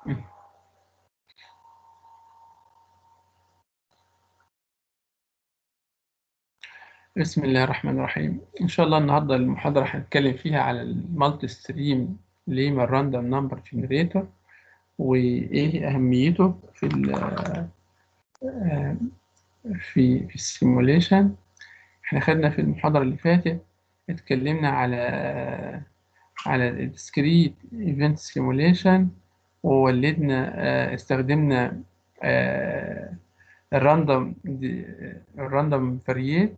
بسم الله الرحمن الرحيم إن شاء الله النهاردة المحاضرة هنتكلم فيها على المالتي ستريم ليما راندوم نمبر جنريتور وإيه أهميته في ال في في السيموليشن احنا خدنا في المحاضرة اللي فاتت اتكلمنا على على الديسكريت ايفنت سيموليشن وولدنا استخدمنا الراندوم الراندوم فارييت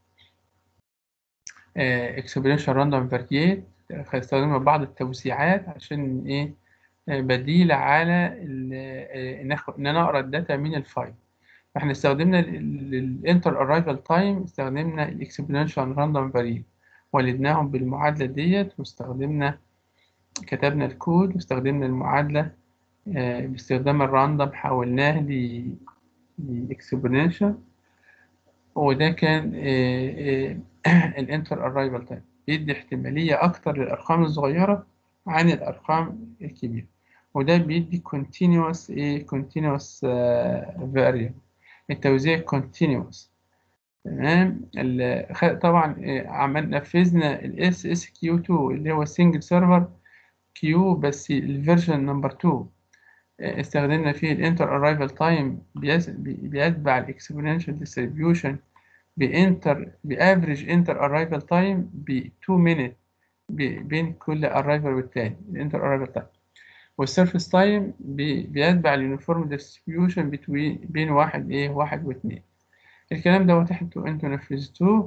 اكسبرينشال راندوم فارييت استخدمنا بعض التوسيعات عشان ايه بديل على ان انا اقرا الداتا من الفايل فاحنا استخدمنا الانتر ارايفل تايم استخدمنا الاكسبرينشال راندوم فارييت ولدناهم بالمعادلة ديت واستخدمنا كتبنا الكود واستخدمنا المعادلة باستخدام الراندوم حولناه لإكسبوننشال وده كان الانتر ارايفل تايم بيدي احتمالية أكتر للأرقام الصغيرة عن الأرقام الكبيرة وده بيدي continuous ايه continuous variable التوزيع continuous تمام طبعا عمل نفذنا الاس اس كيو 2 اللي هو سنجل سيرفر كيو بس الفيرجن نمبر 2 استخدمنا فيه الانتر ارايفل تايم بيتبع الاكسبوننشال ديستريبيوشن بانتر بافريج انتر ارايفل تايم ب 2 مينت بين كل ارايفل والتاني الانتر ارايفل تايم والسيرفيس تايم بيتبع اليونيفورم ديستريبيوشن بين واحد ايه واحد واثنين الكلام دوت انتوا انتوا نفذتوه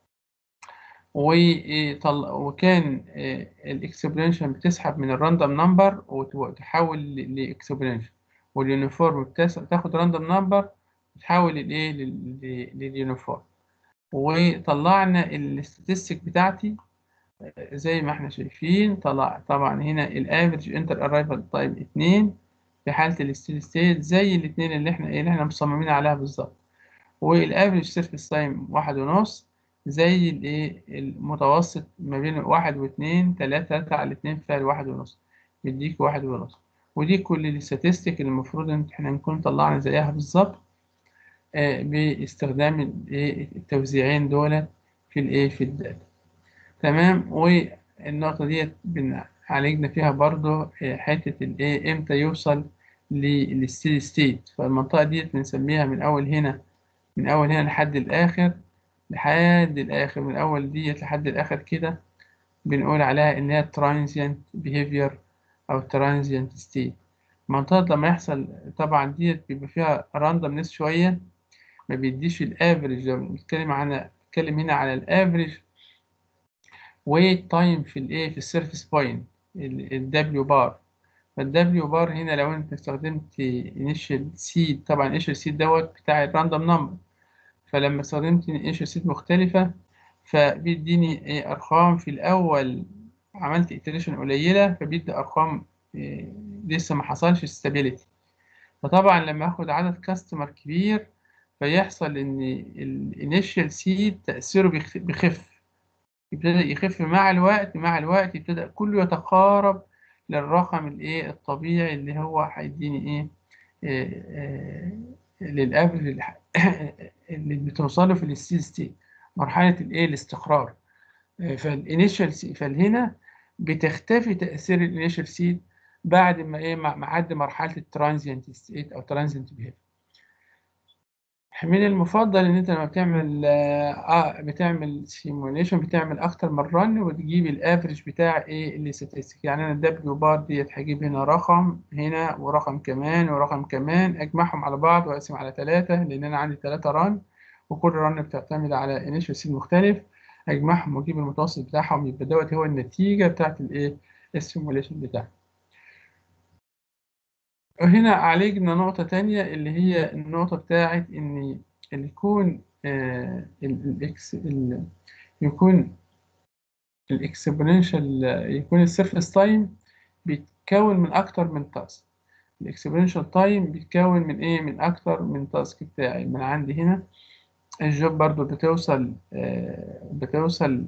وكان الاكسبرينشن بتسحب من الراندوم نمبر وتحول لاكسبرينشن واليونيفورم بتاخد راندوم نمبر وتحول للايه لليونيفورم وطلعنا الاستاتستيك بتاعتي زي ما احنا شايفين طلع طبعا هنا الافريج انتر ارايفل تايم 2 في حاله الستيل ستيت زي الاثنين اللي احنا اللي احنا مصممين عليها بالظبط والافريج سيرفيس تايم واحد ونص زي الايه المتوسط ما بين واحد واثنين تلاتة على اتنين فعل واحد ونص يديك واحد ونص ودي كل الاستاتستيك اللي المفروض ان احنا نكون طلعنا زيها بالظبط آه باستخدام الايه التوزيعين دول في الايه في الداتا تمام والنقطة ديت عالجنا فيها برضو آه حتة الايه امتى يوصل للستيدي ستيت فالمنطقة ديت بنسميها من اول هنا من أول هنا لحد الآخر لحد الآخر من أول ديت لحد الآخر كده بنقول عليها إن هي transient behavior أو transient state منطقة لما يحصل طبعا ديت بيبقى فيها randomness شوية ما بيديش الافريج لو بنتكلم عن بنتكلم هنا على الافريج wait time في الايه في السيرفيس بوينت الدبليو بار فالدبليو بار هنا لو انت استخدمت initial seed طبعا initial seed دوت بتاع الراندوم نمبر فلما استخدمت initial seed مختلفة فبيديني ايه ارقام في الاول عملت iteration قليلة فبيدي ارقام إيه لسه ما حصلش stability فطبعا لما اخد عدد كاستمر كبير فيحصل ان الانيشال سيد تأثيره بيخف يبتدأ يخف مع الوقت مع الوقت يبتدأ كله يتقارب للرقم الايه الطبيعي اللي هو هيديني ايه للافرج اللي بتوصله في الستيل ستيت مرحله الايه الاستقرار فالانيشال فالهنا بتختفي تاثير الانيشال سيد بعد ما ايه معدي مرحله الترانزيانت ستيت او ترانزيانت بيهيفير من المفضل ان انت لما بتعمل اه بتعمل سيموليشن بتعمل اكتر من رن وتجيب الافريج بتاع ايه اللي ستاتستيك يعني انا الدبليو بار ديت هجيب هنا رقم هنا ورقم كمان ورقم كمان اجمعهم على بعض واقسم على ثلاثة لان انا عندي ثلاثة رن وكل رن بتعتمد على انيشال سيل مختلف اجمعهم واجيب المتوسط بتاعهم يبقى دوت هو النتيجة بتاعت الايه السيموليشن بتاعي وهنا عالجنا نقطة تانية اللي هي النقطة بتاعت إن اللي يكون آه الإكس يكون الإكسبوننشال يكون السيرفيس تايم بيتكون من أكتر من تاسك الإكسبوننشال تايم بيتكون من إيه من أكتر من تاسك بتاعي من عندي هنا الجوب برضو بتوصل آه بتوصل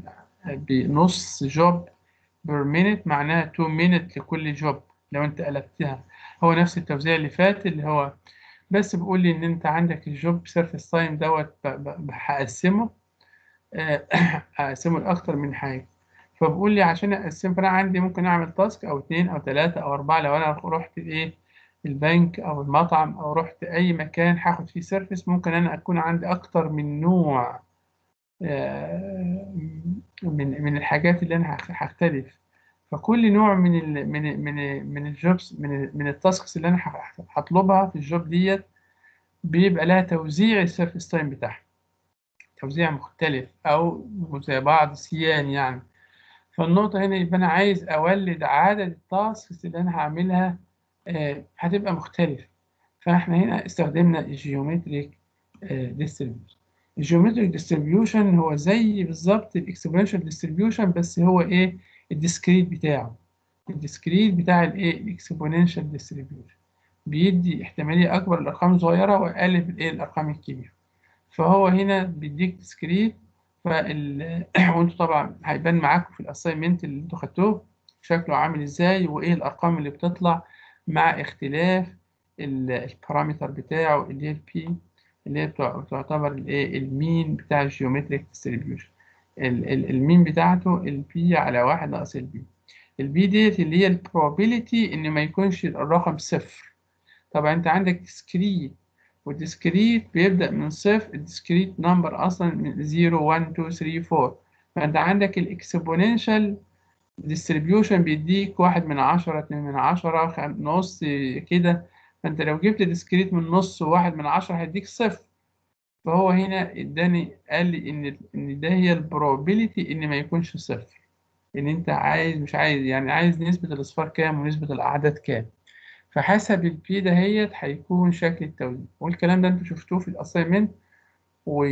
بنص جوب بير مينت معناها 2 مينت لكل جوب لو أنت قلبتها هو نفس التوزيع اللي فات اللي هو بس بيقول لي ان انت عندك الجوب سيرفيس تايم دوت ب- ب- ب- هقسمه آه، هقسمه لاكتر من حاجه فبقول لي عشان اقسمه فانا عندي ممكن اعمل تاسك او اتنين او تلاته او اربعه لو انا رحت ايه البنك او المطعم او رحت اي مكان هاخد فيه سيرفيس ممكن انا اكون عندي اكتر من نوع آه، من من الحاجات اللي انا هخ- هختلف فكل نوع من ال من من من الجوبس من من التاسكس اللي انا ه- هطلبها في الجوب ديت بيبقى لها توزيع السيرفيس تايم بتاعها توزيع مختلف او زي بعض سيان يعني فالنقطة هنا يبقى أنا عايز أولد عدد التاسكس اللي أنا هعملها آه، هتبقى مختلفة فإحنا هنا استخدمنا الجيومتريك ديستريبيوشن الجيومتريك ديستريبيوشن هو زي بالظبط الاكسبوننشال ديستريبيوشن بس هو إيه الديسكريت بتاعه الديسكريت بتاع الإيه الاكسبوننشال ديستريبيوشن بيدي احتمالية أكبر للأرقام الصغيرة وأقل في الإيه الأرقام الكبيرة فهو هنا بيديك ديسكريت فال... وانتوا طبعا هيبان معاكم في الاساينمنت اللي انتوا خدتوه شكله عامل ازاي وايه الارقام اللي بتطلع مع اختلاف ال- البارامتر بتاعه اللي هي البي اللي هي بتع- تعتبر الايه المين بتاع الجيومتريك ديستريبيوشن المين بتاعته البي على واحد ناقص البي البي ديت اللي هي البروبابيلتي ان ما يكونش الرقم صفر طبعا انت عندك ديسكريت والديسكريت بيبدأ من صفر الديسكريت نمبر أصلا من 0 1 2 3 4 فأنت عندك الإكسبوننشال ديستريبيوشن بيديك واحد من عشرة اتنين من عشرة خم- نص كده فأنت لو جبت ديسكريت من نص وواحد من عشرة هيديك صفر فهو هنا اداني قال لي إن إن ده هي البروبابيلتي إن ما يكونش صفر إن أنت عايز مش عايز يعني عايز نسبة الأصفار كام ونسبة الأعداد كام فحسب البي دهيت هيكون شكل التوزيع والكلام ده انتوا شفتوه في الاساينمنت و...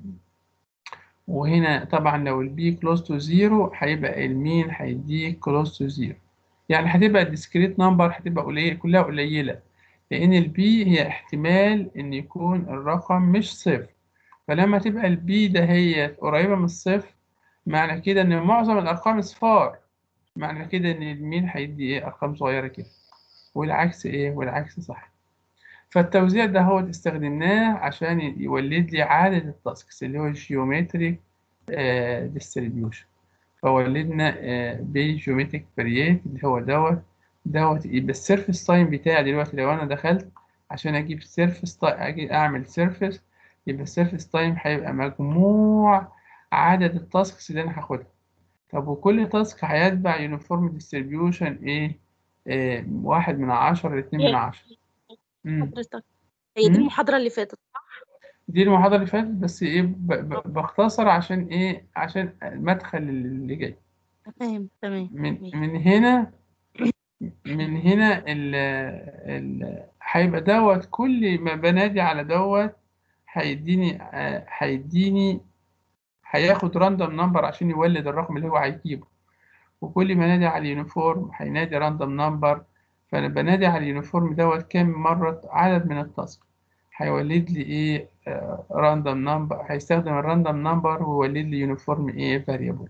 وهنا طبعا لو البي كلوز تو زيرو هيبقى المين هيديك كلوز تو زيرو يعني هتبقى الديسكريت نمبر هتبقى قليل كلها قليلة لأن البي هي احتمال إن يكون الرقم مش صفر فلما تبقى البي دهيت قريبة من الصفر معنى كده إن معظم الأرقام صفار معنى كده إن المين هيدي إيه أرقام صغيرة كده والعكس إيه والعكس صح فالتوزيع ده هو استخدمناه عشان يولد لي عدد التاسكس اللي هو الجيومتريك ديستريبيوشن فولدنا بجيومتريك فاريات اللي هو دوت دوت يبقى السيرفيس تايم بتاعي دلوقتي لو انا دخلت عشان اجيب سيرفيس اجي اعمل سيرفيس يبقى السيرفيس تايم هيبقى مجموع عدد التاسكس اللي انا هاخدها طب وكل تاسك هيتبع يونيفورم ديستريبيوشن ايه آه، واحد من عشرة لاتنين من عشرة مم. حضرتك هي دي مم. المحاضرة اللي فاتت صح؟ دي المحاضرة اللي فاتت بس ايه ب- ب- بختصر عشان ايه عشان المدخل اللي جاي تمام تمام من ماشي. من هنا من هنا ال ال هيبقى دوت كل ما بنادي على دوت هيديني آه، هيديني هياخد راندوم نمبر عشان يولد الرقم اللي هو هيجيبه وكل ما نادي على اليونيفورم هينادي راندوم نمبر فانا بنادي على اليونيفورم دوت كام مرة عدد من التاسك هيولد لي ايه راندوم نمبر هيستخدم الراندوم نمبر ويولد لي يونيفورم ايه فاريبل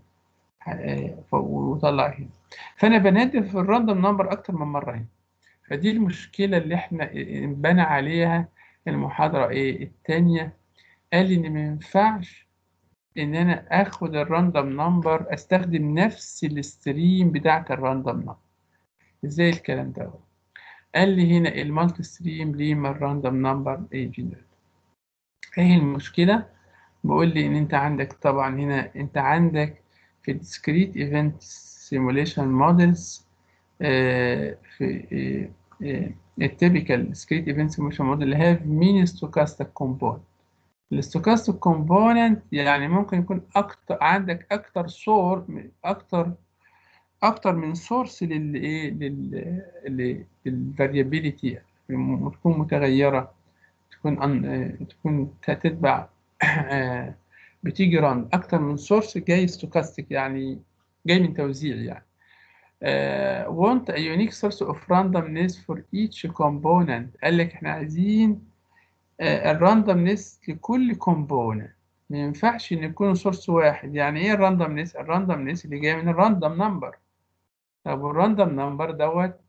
وطلع هنا فانا بنادي في الراندوم نمبر اكتر من مرة هنا فدي المشكلة اللي احنا انبنى عليها المحاضرة ايه التانية قال لي ان ما ينفعش ان انا اخد الراندوم نمبر استخدم نفس الستريم بتاعت الراندوم نمبر ازاي الكلام ده قال لي هنا المالتي ستريم ليه من الراندوم نمبر ايه جنرال ايه المشكلة بقول لي ان انت عندك طبعا هنا انت عندك في discrete event simulation models آه، في التيبيكال discrete event simulation model have many stochastic component الستوكاستيك كومبوننت يعني ممكن يكون اكتر عندك اكتر صور اكتر اكتر من سورس للايه لل للفاريابيليتي تكون متغيره تكون أن... تكون تتبع بتيجي راند اكتر من سورس جاي ستوكاستيك يعني جاي من توزيع يعني uh, want a unique source of randomness for each component قال لك احنا عايزين الراندومنس لكل كومبوننت ما ينفعش ان يكون سورس واحد يعني ايه الراندومنس الراندومنس اللي جاي من الراندوم نمبر طب والراندوم نمبر دوت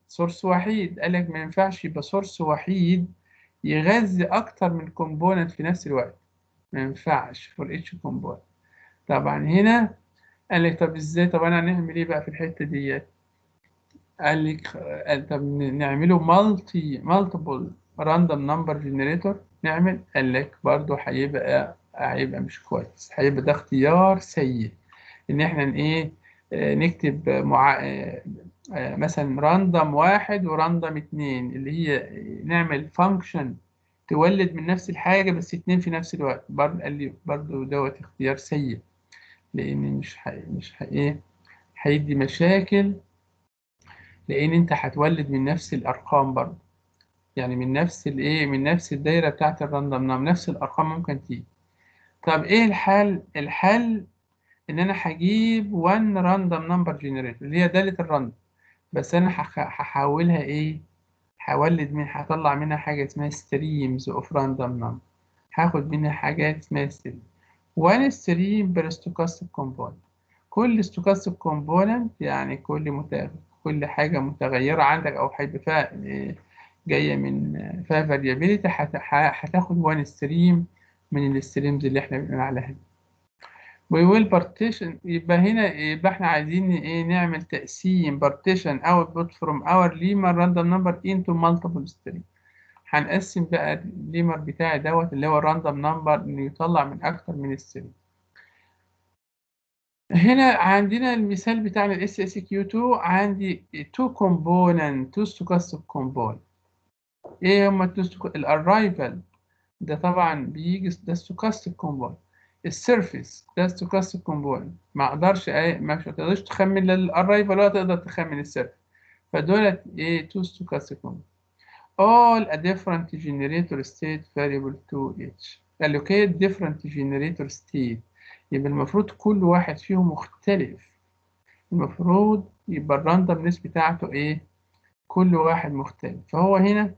سورس وحيد قال لك ما ينفعش يبقى سورس وحيد يغذي اكتر من كومبوننت في نفس الوقت ما ينفعش فور اتش كومبوننت طبعا هنا قال لك طب ازاي طب انا هنعمل ايه بقى في الحته ديت قال لك قال طب نعمله مالتي مالتيبل راندوم نمبر جنريتور نعمل قال لك برضه هيبقى هيبقى مش كويس هيبقى ده اختيار سيء ان احنا ايه آه، نكتب مع آه، آه، مثلا راندوم واحد وراندوم اتنين اللي هي نعمل فانكشن تولد من نفس الحاجة بس اتنين في نفس الوقت برضه قال لي برضه دوت اختيار سيء لأن مش حي... مش حي... ايه هيدي مشاكل لأن أنت هتولد من نفس الأرقام برضه يعني من نفس الايه من نفس الدايرة بتاعت الراندوم نمبر نفس الأرقام ممكن تيجي طب ايه الحل؟ الحل ان انا هجيب 1 راندوم نمبر جنريتور اللي هي دالة الراندوم بس انا هخ- هحولها ايه هولد من هطلع منها حاجة اسمها streams of random number هاخد منها حاجات اسمها stream one stream per stochastic component كل stochastic component يعني كل مت... كل حاجة متغيرة عندك أو هيبقى فيها إيه، جاية من فيها variability هت... ه- هتاخد one stream من الستريمز اللي احنا بنقول عليها دي. we will partition يبقى هنا يبقى احنا عايزين ايه نعمل تقسيم partition output from our lemma random number into multiple stream هنقسم بقى الليمر بتاعي دوت اللي هو الراندوم نمبر انه يطلع من اكتر من ستريم هنا عندنا المثال بتاعنا الاس اس كيو 2 عندي 2 component 2 stochastic component ايه هما الاررايفل ده طبعا بيجي ده stochastic component السيرفيس ده stochastic component ما اقدرش ايه ما تقدرش تخمن الاررايفل ولا تقدر تخمن السيرفيس فدولت ايه 2 stochastic component all a different generator state variable to each allocate different generator state يبقى المفروض كل واحد فيهم مختلف المفروض يبقى الراندومنس بتاعته ايه كل واحد مختلف فهو هنا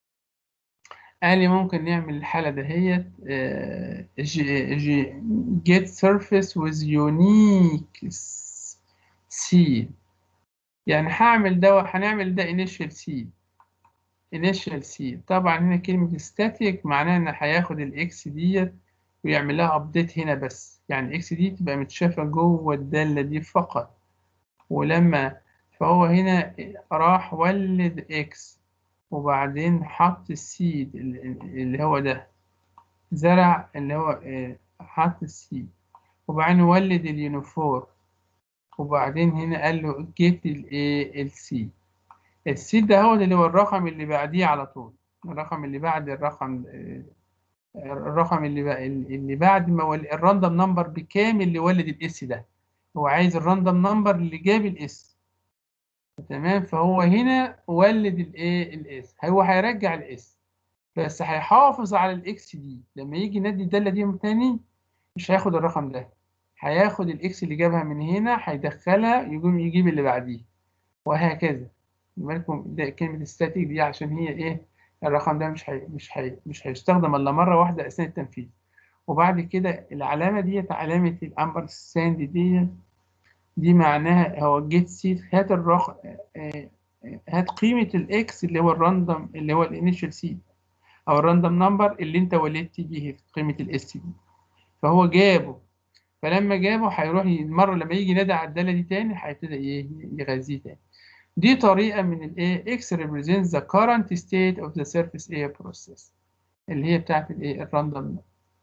قال لي ممكن نعمل الحالة دهيت آه، جي جي get surface with unique seed يعني هعمل ده هنعمل ده initial seed initial seed طبعا هنا كلمة static معناها إن هياخد الإكس ديت ويعمل لها أبديت هنا بس يعني الإكس دي تبقى متشافة جوه الدالة دي فقط ولما فهو هنا راح ولد إكس وبعدين حط السيد اللي هو ده زرع اللي هو آه، حط السيد وبعدين ولد اليونيفور وبعدين هنا قال له جيت الايه السي السي ده هو اللي هو الرقم اللي بعديه على طول الرقم اللي بعد الرقم آه، الرقم اللي بقى اللي بعد ما ول... الراندوم نمبر بكام اللي ولد الاس ده هو عايز الراندوم نمبر اللي جاب الاس تمام فهو هنا ولد الايه الاس هو هيرجع الاس بس هيحافظ على الاكس دي لما يجي ينادي الداله دي من تاني مش هياخد الرقم ده هياخد الاكس اللي جابها من هنا هيدخلها يقوم يجيب اللي بعديه وهكذا بالكم ده كلمه ستاتيك دي عشان هي ايه الرقم ده مش هي مش هي مش هيستخدم الا مره واحده اثناء التنفيذ وبعد كده العلامه ديت علامه الامبر ساند دي دي معناها هو جيت سيت هات الرقم هات قيمه الاكس اللي هو الراندوم اللي هو الانيشال سيد او الراندوم نمبر اللي انت ولدت بيه قيمه الاس دي فهو جابه فلما جابه هيروح المره لما يجي ينادي على الداله دي تاني هيبتدي ايه يغذيه تاني دي طريقه من الايه x represents the current state of the surface area process اللي هي بتاعت الايه الراندوم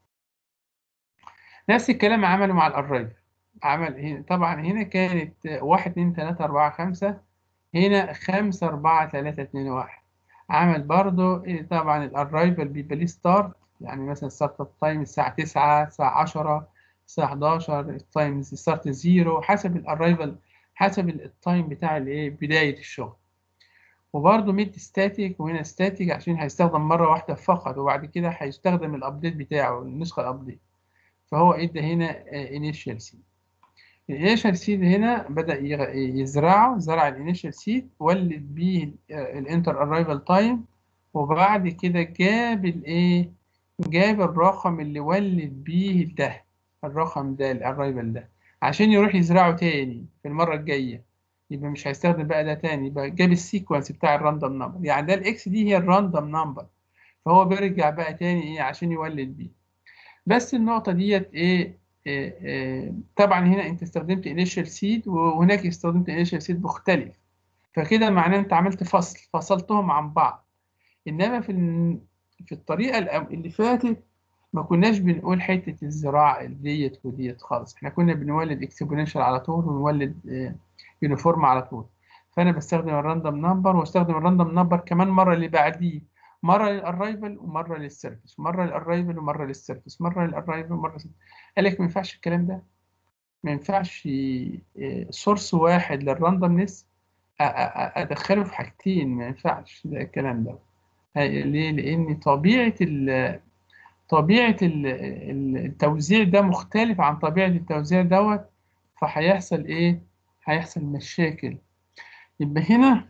نفس الكلام عمله مع الاررايف عمل هنا طبعا هنا كانت 1 2 3 4 5 هنا 5 4 3 2 1 عمل برضو إيه طبعا الاررايفل بيبقى ليه ستارت يعني مثلا ستارت تايم الساعه 9 الساعه 10 الساعه 11 التايم ستارت زيرو حسب الاررايفل حسب التايم بتاع الايه بدايه الشغل وبرضه ميد ستاتيك وهنا ستاتيك عشان هيستخدم مره واحده فقط وبعد كده هيستخدم الابديت بتاعه النسخه الابديت فهو ادى هنا انيشال سيد الانيشال سيد هنا بدا يغ- يزرعه زرع الانيشال سيد ولد بيه الانتر ارايفل تايم وبعد كده جاب الايه جاب الرقم اللي ولد بيه ده الرقم ده الارايفل ده عشان يروح يزرعه تاني في المره الجايه يبقى مش هيستخدم بقى ده تاني يبقى جاب السيكونس بتاع الراندوم نمبر يعني ده الاكس دي هي الراندوم نمبر فهو بيرجع بقى تاني ايه عشان يولد بيه بس النقطة ديت ايه, إيه, إيه طبعا هنا انت استخدمت initial seed وهناك استخدمت initial seed مختلف فكده معناه انت عملت فصل فصلتهم عن بعض انما في في الطريقة اللي فاتت ما كناش بنقول حتة الزراعة ديت وديت خالص احنا كنا بنولد اكسبوننشال على طول ونولد يونيفورم على طول فانا بستخدم الراندوم نمبر واستخدم الراندوم نمبر كمان مرة اللي بعديه مرة للأرايفل ومرة للسيرفيس مرة للأرايفل ومرة للسيرفيس مرة للأرايفل ومرة قال لك ما ينفعش الكلام ده ما ينفعش سورس واحد للراندومنس أدخله في حاجتين ما ينفعش ده الكلام ده ليه؟ لأن طبيعة ال طبيعة التوزيع ده مختلف عن طبيعة التوزيع دوت فهيحصل إيه؟ هيحصل مشاكل يبقى هنا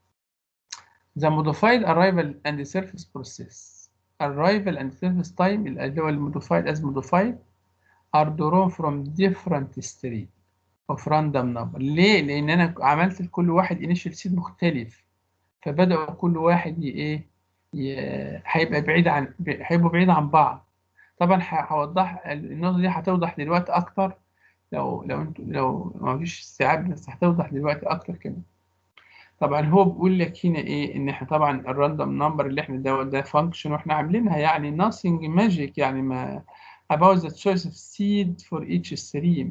the modified arrival and surface process arrival and surface time اللي هو modified as modified are drawn from different stream of random number ليه؟ لأن أنا عملت لكل واحد initial seed مختلف فبدأوا كل واحد ايه هيبقى بعيد عن هيبقوا بعيد عن بعض طبعا هوضح النقطة دي هتوضح دلوقتي أكتر لو لو انتوا لو ما فيش استيعاب بس هتوضح دلوقتي أكتر كمان طبعا هو بيقول لك هنا ايه ان احنا طبعا الراندوم نمبر اللي احنا ده ده فانكشن واحنا عاملينها يعني nothing magic يعني ما about the choice of seed for each stream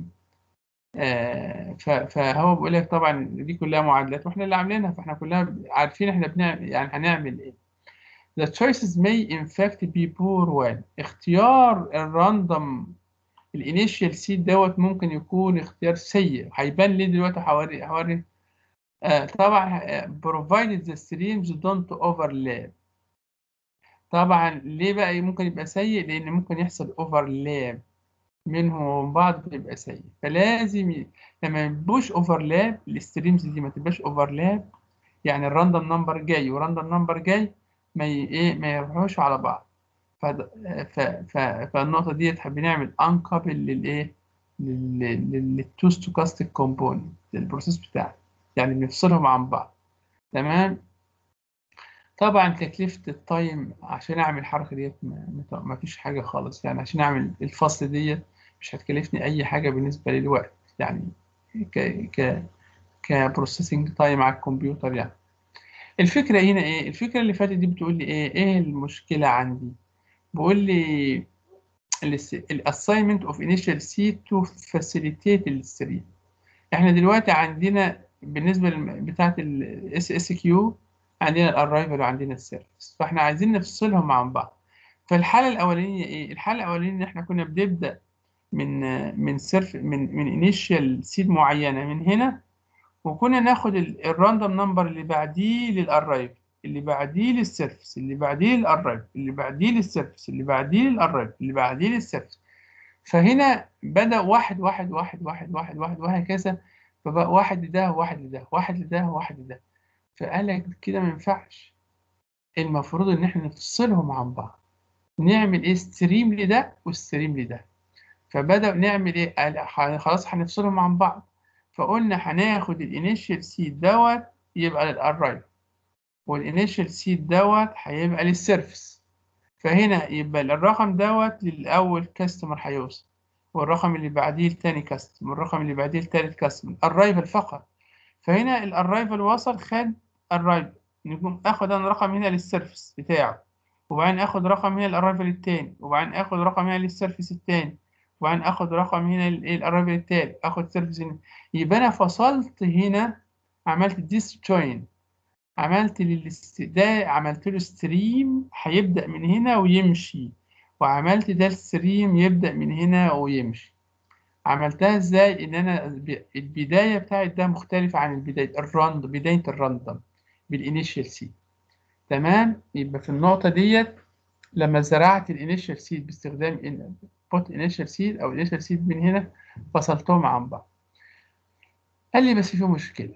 آه فهو بيقول لك طبعا دي كلها معادلات واحنا اللي عاملينها فاحنا كلها عارفين احنا بنعمل يعني هنعمل ايه The choices may in fact be poor one اختيار الراندوم الانيشال سيد دوت ممكن يكون اختيار سيء هيبان ليه دلوقتي هوري هوري آه طبعا provided the streams don't overlap طبعا ليه بقى ممكن يبقى سيء لان ممكن يحصل overlap منهم ومن بعض بيبقى سيء فلازم ي... لما يبقوش اوفرلاب الستريمز دي ما تبقاش اوفرلاب يعني الراندوم نمبر جاي وراندوم نمبر جاي ما ي... ايه ما يروحوش على بعض ف... ف... ف... فالنقطة ديت بنعمل انكابل للايه للتو ستوكاستيك كومبوننت للبروسيس بتاعنا يعني بنفصلهم عن بعض تمام طبعا تكلفة التايم عشان اعمل الحركة ديت ما... ما فيش حاجة خالص يعني عشان اعمل الفصل ديت مش هتكلفني اي حاجة بالنسبة للوقت يعني ك ك كبروسيسنج تايم على الكمبيوتر يعني الفكرة هنا ايه الفكرة اللي فاتت دي بتقول لي ايه ايه المشكلة عندي بقول لي الاساينمنت اوف initial seed to facilitate الستريم احنا دلوقتي عندنا بالنسبة بتاعة الاس اس كيو عندنا الاررايفل وعندنا السيرفيس فاحنا عايزين نفصلهم عن بعض فالحالة الأولانية ايه الحالة الأولانية ان احنا كنا بنبدأ من من سيرف من من انيشال سيد معينة من هنا وكنا ناخد الراندوم نمبر اللي بعديه للاررايفل اللي بعديه للسيرفيس اللي بعديه للاررايفل اللي بعديه للسيرفيس اللي بعديه للاررايفل اللي بعديه للسيرفيس فهنا بدأ واحد واحد واحد واحد واحد واحد وهكذا فبقى واحد لده واحد لده واحد لده واحد لده فقال لك كده ما ينفعش المفروض ان احنا نفصلهم عن بعض نعمل ايه ستريم لده وستريم لده فبدأ نعمل ايه قال خلاص هنفصلهم عن بعض فقلنا هناخد الانيشال سيد دوت يبقى للأرايف والانيشال سيد دوت هيبقى للسيرفيس فهنا يبقى الرقم دوت للأول كاستمر هيوصل والرقم اللي بعديه لتاني كاستمر والرقم اللي بعديه لتالت كاستمر الرايفل فقط فهنا الأرايفل وصل خد الرايفل نقوم اخد انا رقم هنا للسيرفيس بتاعه وبعدين اخد رقم هنا للأرايفل التاني وبعدين اخد رقم هنا للسيرفيس التاني وبعدين اخد رقم هنا الارابل التالي اخد سيرفيس هنا يبقى انا فصلت هنا عملت ديس جوين عملت للست... ده عملت له ستريم هيبدا من هنا ويمشي وعملت ده الستريم يبدا من هنا ويمشي عملتها ازاي ان انا البدايه بتاعت ده مختلفه عن البدايه الراندوم بدايه الراندوم بالانيشال سيد تمام يبقى في النقطه ديت لما زرعت الانيشال سيد باستخدام بوت انيشال سيد او انيشال سيد من هنا فصلتهم عن بعض قال لي بس في مشكله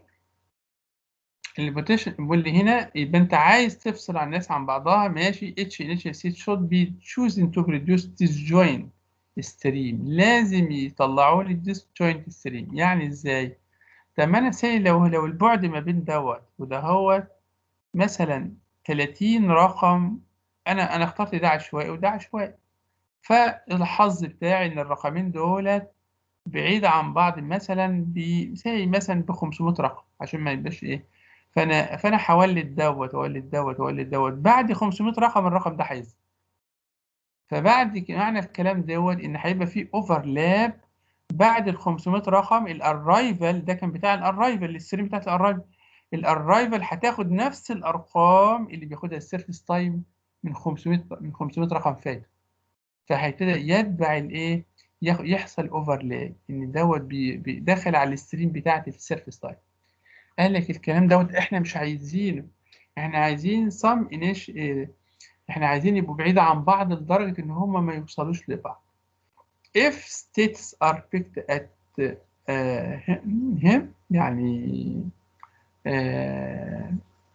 البوتيشن بيقول لي هنا يبقى انت عايز تفصل عن الناس عن بعضها ماشي اتش انيشال سيد should be choosing to produce disjoint stream لازم يطلعوا لي disjoint stream يعني ازاي طب ما انا سي لو لو البعد ما بين دوت وده هو مثلا 30 رقم انا انا اخترت ده عشوائي وده عشوائي فالحظ بتاعي ان الرقمين دولت بعيد عن بعض مثلا ب زي مثلا ب 500 رقم عشان ما يبقاش ايه فانا فانا هولد دوت واولد دوت واولد دوت بعد 500 رقم الرقم ده هيزيد فبعد ك- معنى الكلام دوت ان هيبقى في اوفرلاب بعد ال 500 رقم الاررايفل ده كان بتاع الاررايفل السيرين بتاعت الاررايفل الاررايفل هتاخد نفس الارقام اللي بياخدها السيرفيس تايم من 500 من 500 رقم فات فهيبتدي يتبع الايه يخ- يحصل اوفرلاب ان دوت بي- بيدخل على الستريم بتاعتي في السيرفيس تايم قال لك الكلام دوت احنا مش عايزينه احنا عايزين صم انيش إيه، احنا عايزين يبقوا بعيد عن بعض لدرجة ان هما ما يوصلوش لبعض if states are picked at uh, him يعني آه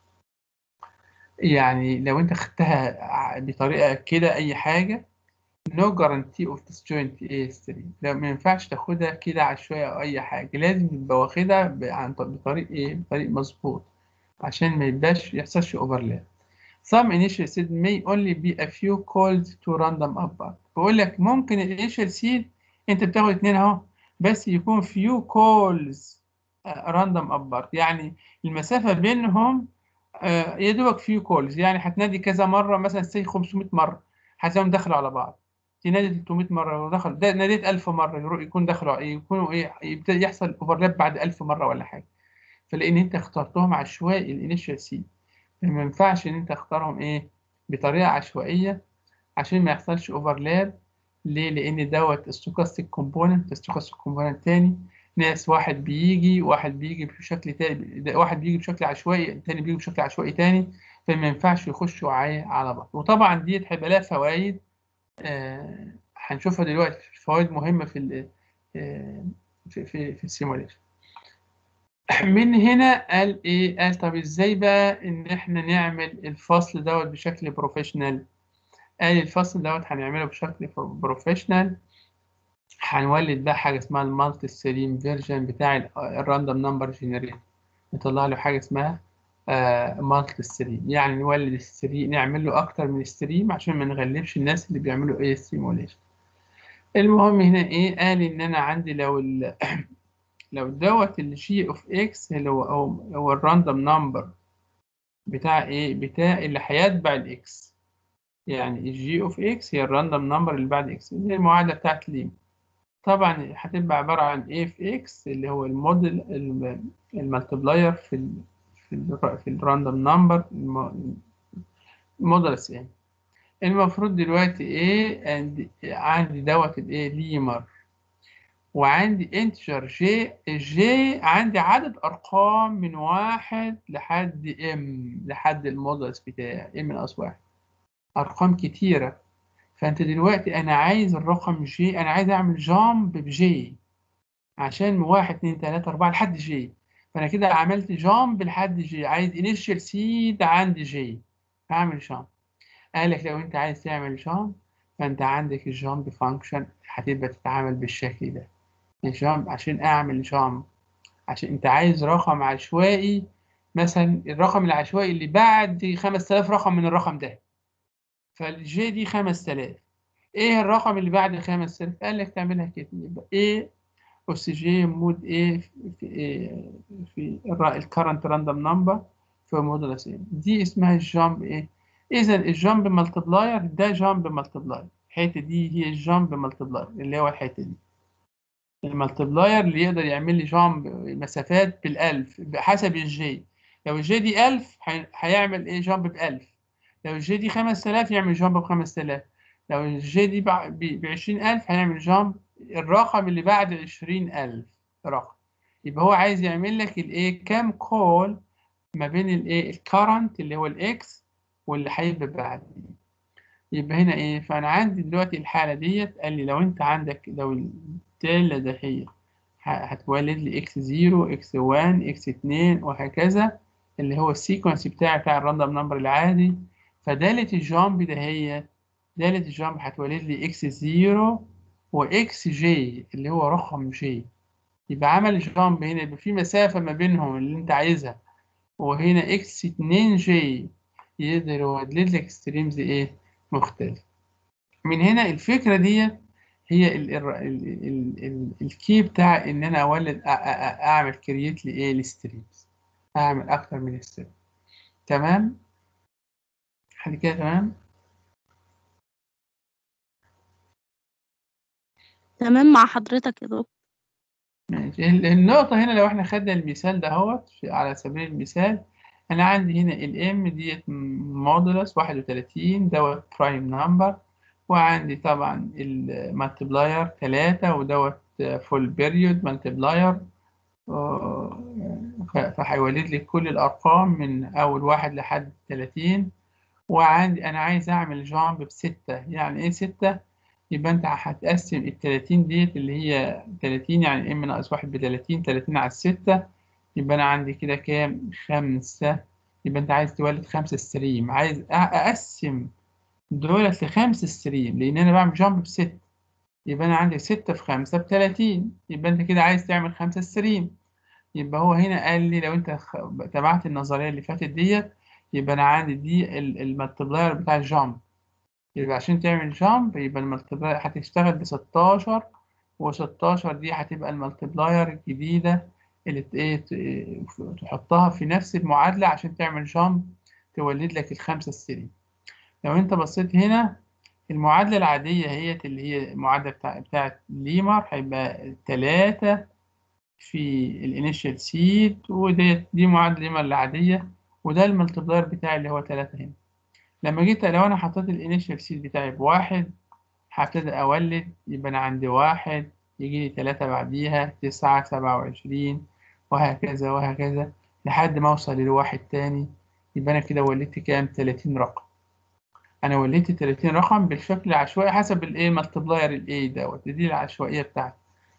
يعني لو انت خدتها ع- بطريقة كده اي حاجة no guarantee of disjoint A3 لا ما ينفعش تاخدها كده عشوائي او اي حاجة لازم تبقى واخدها ب- عن ط- بطريق ايه بطريق مظبوط عشان ما يبقاش يحصلش overlap some initial seed may only be a few calls to random upper بقول لك ممكن الانيشال سيد انت بتاخد اتنين اهو بس يكون few calls راندوم upper يعني المسافة بينهم آه، يا دوبك فيو كولز يعني هتنادي كذا مرة مثلا سي 500 مرة هتلاقيهم دخلوا على بعض تنادي 300 مرة ودخل ده ناديت 1000 مرة يرو- يكون دخلوا يكونوا ايه يبتدي يحصل اوفرلاب بعد 1000 مرة ولا حاجة فلان انت اخترتهم عشوائي الانيشال سي ما ينفعش ان انت تختارهم ايه بطريقة عشوائية عشان ما يحصلش اوفرلاب ليه لان دوت ستوكاستيك كومبوننت ستوكاستيك كومبوننت تاني ناس واحد بيجي واحد بيجي بشكل تاني ده واحد بيجي بشكل عشوائي التاني بيجي بشكل عشوائي تاني فما ينفعش يخشوا عا- على بعض وطبعا ديت هيبقى لها فوائد آه هنشوفها دلوقتي فوائد مهمة في ال آه في في, في السيموليشن من هنا قال ايه قال طب ازاي بقى ان احنا نعمل الفصل دوت بشكل بروفيشنال قال الفصل دوت هنعمله بشكل بروفيشنال هنولد بقى حاجة اسمها المالتي ستريم فيرجن بتاع الراندوم نمبر جنريت نطلع له حاجة اسمها مالتي ستريم يعني نولد ستريم نعمل له أكتر من ستريم عشان ما نغلبش الناس اللي بيعملوا ايه سيموليشن المهم هنا ايه قال ان انا عندي لو ال لو دوت الجي اوف اكس اللي هو هو, هو الراندوم نمبر بتاع ايه بتاع اللي هيتبع الاكس يعني الجي اوف اكس هي الراندوم نمبر اللي بعد اكس دي المعادلة بتاعت ليم طبعا هتبقى عبارة عن a في x اللي هو الموديل الم- المالتبلاير في ال في ال في الراندوم نمبر المودلس يعني المفروض دلوقتي ايه عندي عندي دوت الايه ليمر وعندي انتجر جي الجي عندي عدد ارقام من واحد لحد ام لحد المودلس بتاعي ام ناقص واحد ارقام كتيرة فانت دلوقتي انا عايز الرقم جي انا عايز اعمل جامب بجي عشان من واحد اتنين تلاتة أربعة لحد جي فأنا كده عملت جامب لحد جي عايز انيشال سيد عند جي هعمل جامب قال لك لو أنت عايز تعمل جامب فأنت عندك الجامب فانكشن هتبقى تتعامل بالشكل ده الجامب عشان أعمل جامب عشان أنت عايز رقم عشوائي مثلا الرقم العشوائي اللي بعد 5000 رقم من الرقم ده فالجي دي 5000 ايه الرقم اللي بعد 5000 قال لك تعملها كده يبقى ايه اس جي مود ايه في إيه في الكرنت راندوم نمبر في مودولس ايه دي اسمها الجامب ايه اذا الجامب مالتبلاير ده جامب مالتبلاير الحته دي هي الجامب مالتبلاير اللي هو الحته دي المالتبلاير اللي يقدر يعمل لي جامب مسافات بالالف بحسب الجي لو الجي دي 1000 هي- هيعمل ايه جامب ب 1000 لو الجي دي 5000 يعمل جامب ب 5000 لو الجي دي ب 20000 هيعمل جامب الرقم اللي بعد 20000 رقم يبقى هو عايز يعمل لك الايه كام كول ما بين الايه الكرنت اللي هو الاكس واللي هيبقى بعد يبقى هنا ايه فانا عندي دلوقتي الحاله ديت قال لي لو انت عندك لو الداله ده هي ه- هتولد لي اكس 0 اكس 1 اكس 2 وهكذا اللي هو السيكونس بتاعي بتاع الراندوم نمبر العادي فدالة الجامب ده هي دالة الجامب هتولد لي اكس 0 واكس جي اللي هو رقم جي يبقى عمل جامب هنا يبقى في مسافة ما بينهم اللي انت عايزها وهنا اكس 2 جي يقدر يولد لك ستريمز ايه مختلف من هنا الفكرة دي هي ال ال ال ال ال الكي بتاع ان انا اولد أ- أ- أ- اعمل كرييت لايه لستريمز اعمل اكتر من ستريم تمام حد كده تمام تمام مع حضرتك يا دكتور ماشي ال- النقطة هنا لو احنا خدنا المثال ده اهوت في- على سبيل المثال أنا عندي هنا الام ديت مودولس واحد وتلاتين دوت برايم نمبر وعندي طبعا المالتبلاير تلاتة ودوت فول بيريود مالتبلاير فهيولد لي كل الأرقام من أول واحد لحد تلاتين وعندي أنا عايز أعمل جامب بستة يعني إيه ستة؟ يبقى أنت هتقسم التلاتين ديت اللي هي تلاتين يعني ام ناقص واحد بتلاتين تلاتين على الستة يبقى أنا عندي كده كام؟ خمسة يبقى أنت عايز تولد خمسة ستريم عايز أ- أقسم دولت لخمس ستريم لأن أنا بعمل جامب بستة يبقى أنا عندي ستة في خمسة بتلاتين يبقى أنت كده عايز تعمل خمسة ستريم يبقى هو هنا قال لي لو أنت خ- تبعت النظرية اللي فاتت ديت يبقى أنا عندي دي المالتبلاير بتاع الجامب يبقى عشان تعمل جامب يبقى المالتبلاير هتشتغل بستاشر وستاشر دي هتبقى المالتبلاير الجديدة اللي ت- إيه ت- تحطها في نفس المعادلة عشان تعمل جامب تولد لك الخمسة السري لو انت بصيت هنا المعادلة العادية هي اللي هي المعادلة بتاع بتاعت ليمر هيبقى تلاتة في الانيشال سيد ودي دي معادلة ليمر العادية وده المالتبلاير بتاعي اللي هو تلاتة هنا لما جيت لو انا حطيت الانيشال سيد بتاعي بواحد هبتدي اولد يبقى انا عندي واحد يجي لي تلاتة بعديها تسعة سبعة وعشرين وهكذا وهكذا لحد ما اوصل للواحد تاني يبقى انا كده ولدت كام تلاتين رقم انا ولدت 30 رقم بالشكل العشوائي حسب الايه مالتبلاير الاي دوت دي العشوائيه بتاعتي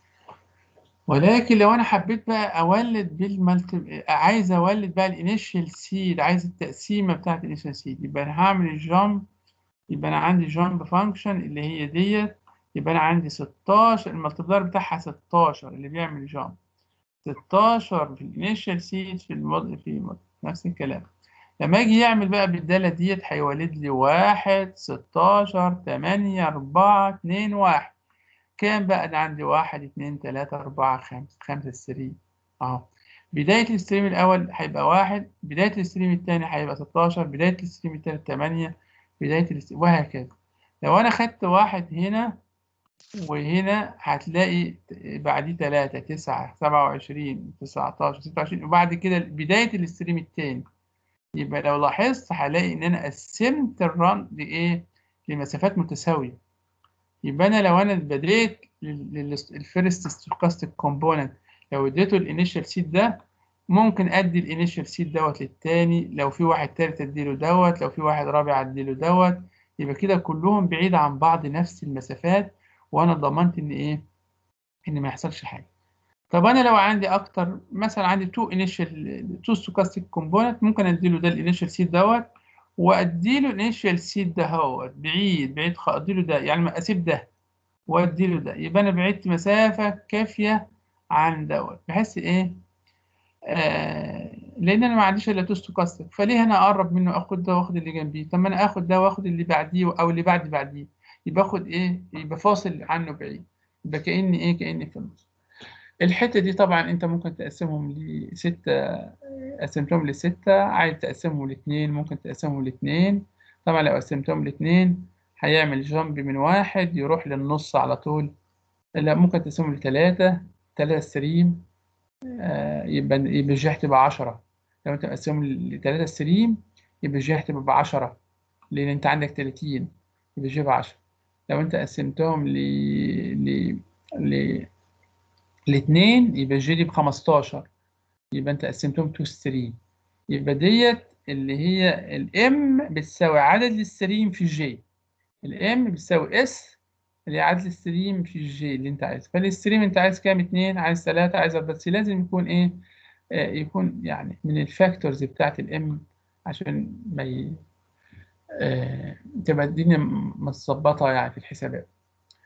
ولكن لو انا حبيت بقى اولد بالمالتي عايز اولد بقى الانيشال سيد عايز التقسيمه بتاعت الانيشال سيد يبقى انا هعمل الجامب يبقى انا عندي جامب فانكشن اللي هي ديت يبقى انا عندي 16 المالتبلاير بتاعها 16 اللي بيعمل جامب 16 في الانيشال سيد في المود في المود. نفس الكلام لما اجي يعمل بقى بالدالة ديت هيولد لي واحد ستاشر تمانية أربعة اتنين واحد كام بقى أنا عندي واحد اتنين تلاتة أربعة خمسة خمسة ستريم أهو بداية الستريم الأول هيبقى واحد بداية الستريم التاني هيبقى ستاشر بداية الستريم التالت تمانية بداية الستريم وهكذا لو أنا خدت واحد هنا وهنا هتلاقي بعديه تلاتة تسعة سبعة وعشرين تسعتاشر ستة وعشرين وبعد كده بداية الستريم التاني يبقى لو لاحظت هلاقي ان انا قسمت الرن لايه لمسافات متساويه يبقى انا لو انا بديت للفيرست ستوكاستيك كومبوننت لو اديته الانيشال سيد ده ممكن ادي الانيشال سيد دوت للتاني لو في واحد تالت اديله دوت لو في واحد رابع اديله دوت يبقى كده كلهم بعيد عن بعض نفس المسافات وانا ضمنت ان ايه ان ما يحصلش حاجه طب انا لو عندي اكتر مثلا عندي تو انيشال تو ستوكاستيك كومبوننت ممكن اديله ده الانيشال سيد دوت واديله الانيشال سيد ده هو بعيد بعيد خ- اديله ده يعني اسيب ده واديله ده يبقى انا بعدت مسافه كافيه عن دوت بحيث ايه آه لان انا ما عنديش الا تو ستوكاستيك فليه انا اقرب منه اخد ده واخد اللي جنبيه طب ما انا اخد ده واخد اللي بعديه او اللي بعد بعديه يبقى اخد ايه يبقى فاصل عنه بعيد يبقى كاني ايه كاني في النص الحتة دي طبعا انت ممكن تقسمهم لستة قسمتهم لستة عايز تقسمهم لاتنين ممكن تقسمهم لاتنين طبعا لو قسمتهم لاتنين هيعمل جامب من واحد يروح للنص على طول لا ممكن تقسمهم لتلاتة تلاتة ستريم آه يبقى يبقى الجي هتبقى عشرة لو انت مقسمهم لتلاتة ستريم يبقى الجي هتبقى بعشرة لأن انت عندك تلاتين يبقى الجي بعشرة لو انت قسمتهم ل ل ل الاتنين يبقى الجي دي بخمستاشر يبقى انت قسمتهم تو ستريم يبقى ديت اللي هي الام بتساوي عدد الستريم في الجي الام بتساوي اس اللي هي عدد الستريم في الجي اللي انت عايزه فالستريم انت عايز كام اتنين عايز تلاتة عايز بس لازم يكون ايه آه يكون يعني من الفاكتورز بتاعت الام عشان ما ي... آه تبقى الدنيا متظبطة يعني في الحسابات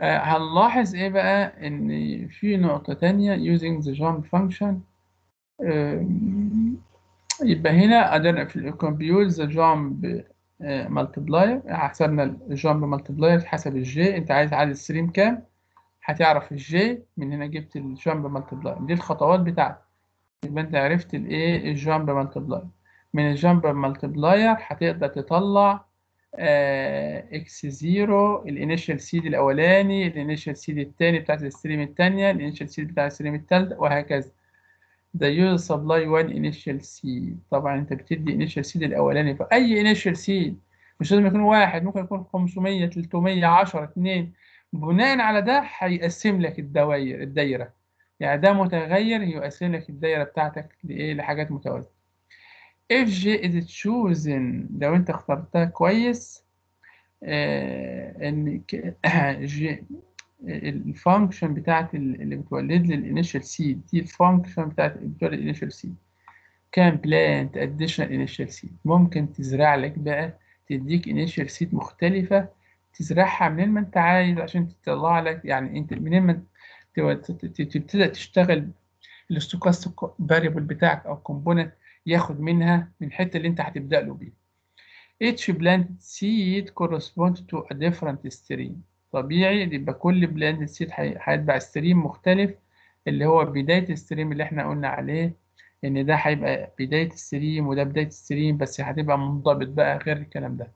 آه، هنلاحظ ايه بقى ان في نقطة تانية using the jump function آم، يبقى هنا قدرنا في الكمبيوت the jump آه، multiplier حسبنا الجامب multiplier حسب الجي انت عايز عدد الستريم كام هتعرف الجي من هنا جبت الجامب multiplier دي الخطوات بتاعتك يبقى انت عرفت الايه الجامب multiplier من الجامب multiplier هتقدر تطلع اكس زيرو الانيشال سيد الاولاني الانيشال سيد الثاني بتاعت الستريم الثانيه الانيشال سيد بتاع الستريم الثالث وهكذا ده يوز سبلاي 1 انيشال سيد طبعا انت بتدي انيشال سيد الاولاني فاي انيشال سيد مش لازم يكون واحد ممكن يكون 500 300 10 2 بناء على ده هيقسم لك الدوائر الدايره يعني ده متغير يقسم لك الدايره بتاعتك لايه لحاجات متوازيه if j is chosen لو انت اخترتها كويس آه ان ك- ج الفانكشن بتاعت ال- اللي بتولد لي الانيشال سيد دي الفانكشن بتاعت اللي بتولد الانيشال سيد كان بلانت اديشنال انيشال سيد ممكن تزرع لك بقى تديك انيشال سيد مختلفة تزرعها منين ما انت عايز عشان تطلع لك يعني انت منين ما تو- ت- ت- تبتدأ تشتغل الاستوكاستيك فاريبل بتاعك او كومبوننت ياخد منها من الحتة اللي انت هتبدأ له بيها each planted seed corresponds to a different stream طبيعي يبقى كل planted seed هي- هيتبع ستريم مختلف اللي هو بداية الستريم اللي احنا قلنا عليه ان ده هيبقى بداية الستريم وده بداية الستريم بس هتبقى منضبط بقى غير الكلام ده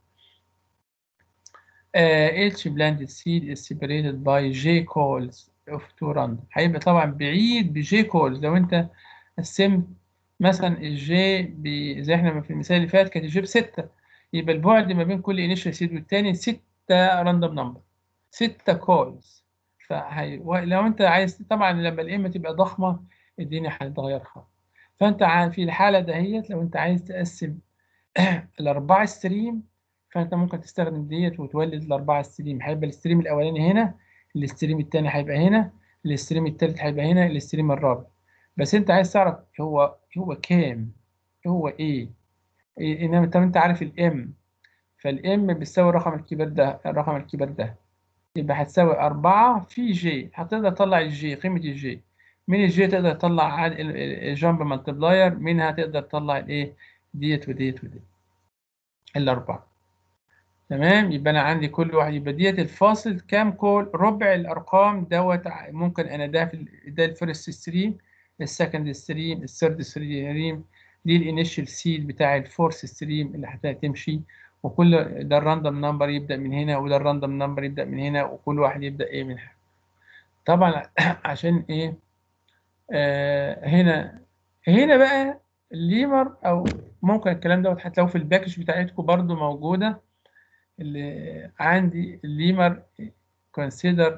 uh, each planted seed is separated by j calls of two random هيبقى طبعا بعيد بj calls لو انت قسمت مثلا الجي ب- زي احنا في المثال اللي فات كانت الجي بستة يبقى البعد ما بين كل انيشال سيد والتاني ستة راندوم نمبر ستة كولز فهي لو انت عايز طبعا لما الام تبقى ضخمة الدنيا هتتغير خالص فانت ع- في الحالة دهيت لو انت عايز تقسم الأربعة ستريم فانت ممكن تستخدم ديت وتولد الأربعة ستريم هيبقى الستريم الأولاني هنا الستريم التاني هيبقى هنا الستريم التالت هيبقى هنا الستريم الرابع بس انت عايز تعرف هو هو كام هو ايه إيه- انما طب انت عارف الام فالام بتساوي الرقم الكبير ده الرقم الكبير ده يبقى هتساوي أربعة في جي هتقدر تطلع الجي قيمة الجي من الجي تقدر تطلع الجامب مالتبلاير منها تقدر تطلع الايه ديت وديت وديت الأربعة تمام يبقى أنا عندي كل واحد يبقى ديت الفاصل كام كول ربع الأرقام دوت ع- ممكن أنا ده في ال- ده الفيرست ستريم السكند ستريم الثيرد ستريم دي الانيشال سيد بتاع الفورث ستريم اللي هتمشي وكل ده الراندوم نمبر يبدأ من هنا وده الراندوم نمبر يبدأ من هنا وكل واحد يبدأ ايه من هنا طبعا عشان ايه آه هنا هنا بقى الليمر او ممكن الكلام دوت هتلاقوه في الباكج بتاعتكم برضو موجودة اللي عندي الليمر consider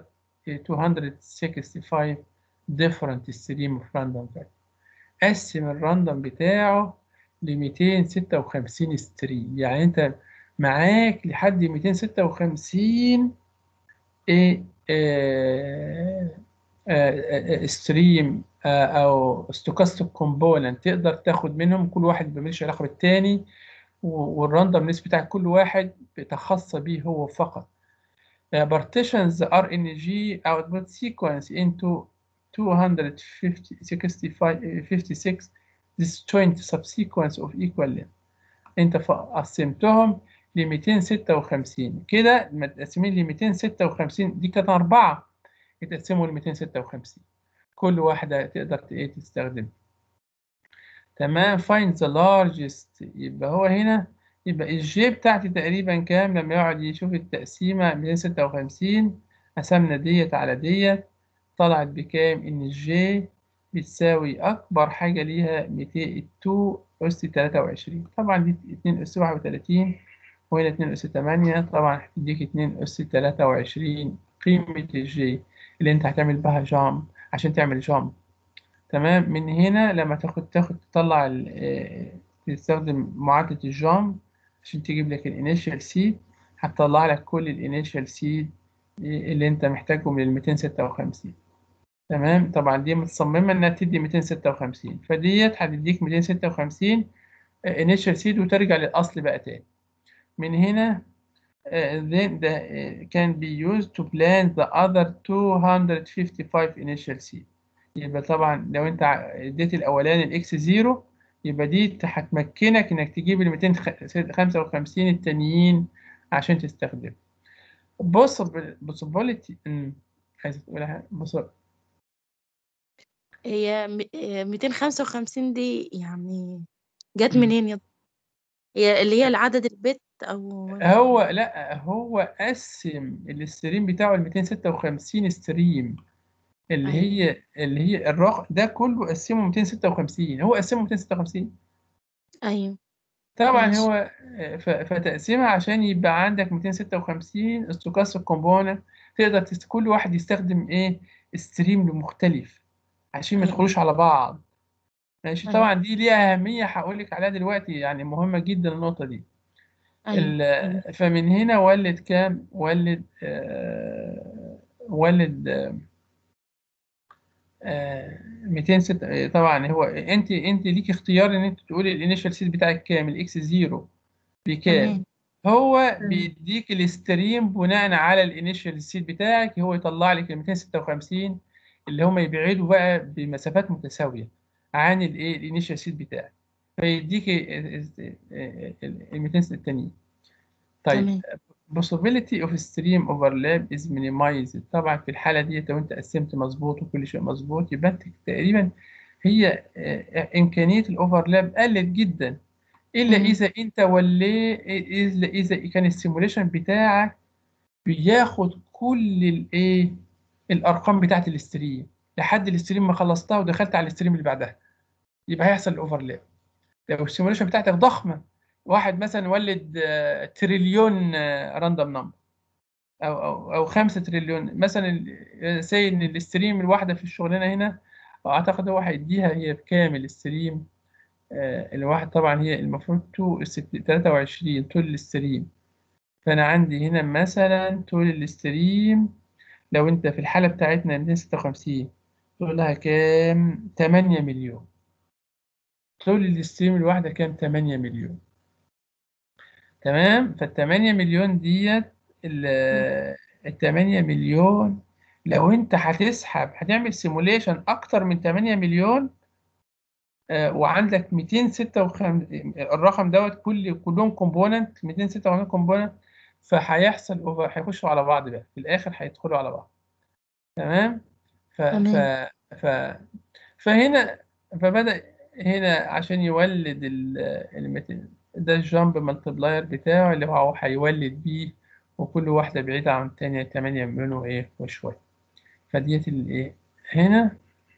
265 different stream of random factor قسم الراندوم بتاعه ل 256 ستريم يعني انت معاك لحد 256 ايه آه، آه، آه، ستريم آه، او ستوكاستيك كومبوننت تقدر تاخد منهم كل واحد ملوش علاقه بالتاني و- والراندوم نسبة بتاع كل واحد خاصة بيه هو فقط Uh, partitions the RNG output sequence into 256 disjoint subsequence of equal length انت ف- قسمتهم ل 256 كده متقسمين ل 256 دي كانت أربعة يتقسموا ل 256 كل واحدة تقدر ت- إيه تستخدم تمام find the largest يبقى هو هنا يبقى الجي بتاعتي تقريبا كام لما يقعد يشوف التقسيمة 256 قسمنا ديت على ديت طلعت بكام إن الجي بتساوي أكبر حاجة ليها 202 أس 23 طبعا دي 2 أس 31 وهنا 2 أس 8 طبعا هتديك 2 أس 23 قيمة الجي اللي أنت هتعمل بها جامب عشان تعمل جامب تمام من هنا لما تاخد تاخد تطلع ال- آه، تستخدم معادلة الجامب عشان تجيب لك الانيشال سيد هتطلع لك كل الانيشال سيد اللي انت محتاجهم لل 256 تمام طبعا دي متصممة انها تدي 256 فديت هتديك 256 انيشال سيد وترجع للاصل بقى تاني من هنا uh, then the uh, can be used to plan the other 255 initial seed يبقى طبعا لو انت ع- اديت الاولاني الاكس زيرو يبقى دي هتمكنك انك تجيب ال 255 التانيين عشان تستخدم بص possibility امم عايز تقول حاجه بص هي م- آه، 255 دي يعني جت مم. منين يا هي اللي هي العدد البت او هو لا هو قسم الستريم بتاعه ال 256 ستريم اللي أيوة. هي اللي هي الرقم ده كله قسمه 256 هو قسمه 256 ايوه طبعا ماشي. هو ف- فتقسيمها عشان يبقى عندك 256 استوكاستيك كومبوننت تقدر تست... كل واحد يستخدم ايه ستريم مختلف عشان ما أيوة. يدخلوش على بعض ماشي أيوة. طبعا دي ليها أهمية هقول لك عليها دلوقتي يعني مهمة جدا النقطة دي ايوه ال- أيوة. فمن هنا ولد كام ولد آه ولد آه آه 206 طبعا هو انت انت ليك اختيار ان انت تقولي الانيشال سيد بتاعك كام الاكس زيرو بكام تمام هو تمام. بيديك الاستريم بناء على الانيشال سيد بتاعك هو يطلع لك ال 256 اللي هم يبعدوا بقى بمسافات متساويه عن الايه الانيشال سيد بتاعك فيديك ال 200 التانيين طيب تمام possibility of stream overlap is minimized طبعا في الحالة دي لو انت قسمت مظبوط وكل شيء مظبوط يبقى انت تقريبا هي آه، إمكانية الأوفرلاب قلت جدا إلا مم. إذا أنت ولي إلا إذا كان السيموليشن بتاعك بياخد كل الإيه الأرقام بتاعت الاستريم لحد الاستريم ما خلصتها ودخلت على الاستريم اللي بعدها يبقى هيحصل الأوفرلاب لو السيموليشن بتاعتك ضخمة واحد مثلا ولد آه، تريليون راندوم نمبر او او او 5 تريليون مثلا سي ان الاستريم الواحده في الشغلانه هنا اعتقد هو هيديها هي بكامل الستريم آه، الواحد طبعا هي المفروض تو 23 طول الاستريم فانا عندي هنا مثلا طول الاستريم لو انت في الحاله بتاعتنا 256 طولها كام 8 مليون طول الاستريم الواحده كام 8 مليون تمام فال 8 مليون ديت ال 8 مليون لو انت هتسحب هتعمل سيموليشن اكتر من 8 مليون آه، وعندك 256 الرقم دوت كل كلهم كومبوننت 256 كومبوننت فهيحصل over- هيخشوا على بعض بقى في الاخر هيدخلوا على بعض تمام ف ف تمام. ف فهنا فبدأ هنا عشان يولد ال ال ده الجامب مالتبلاير بتاعه اللي هو هيولد بيه وكل واحدة بعيدة عن التانية 8 مليون وإيه وشوية فديت الإيه هنا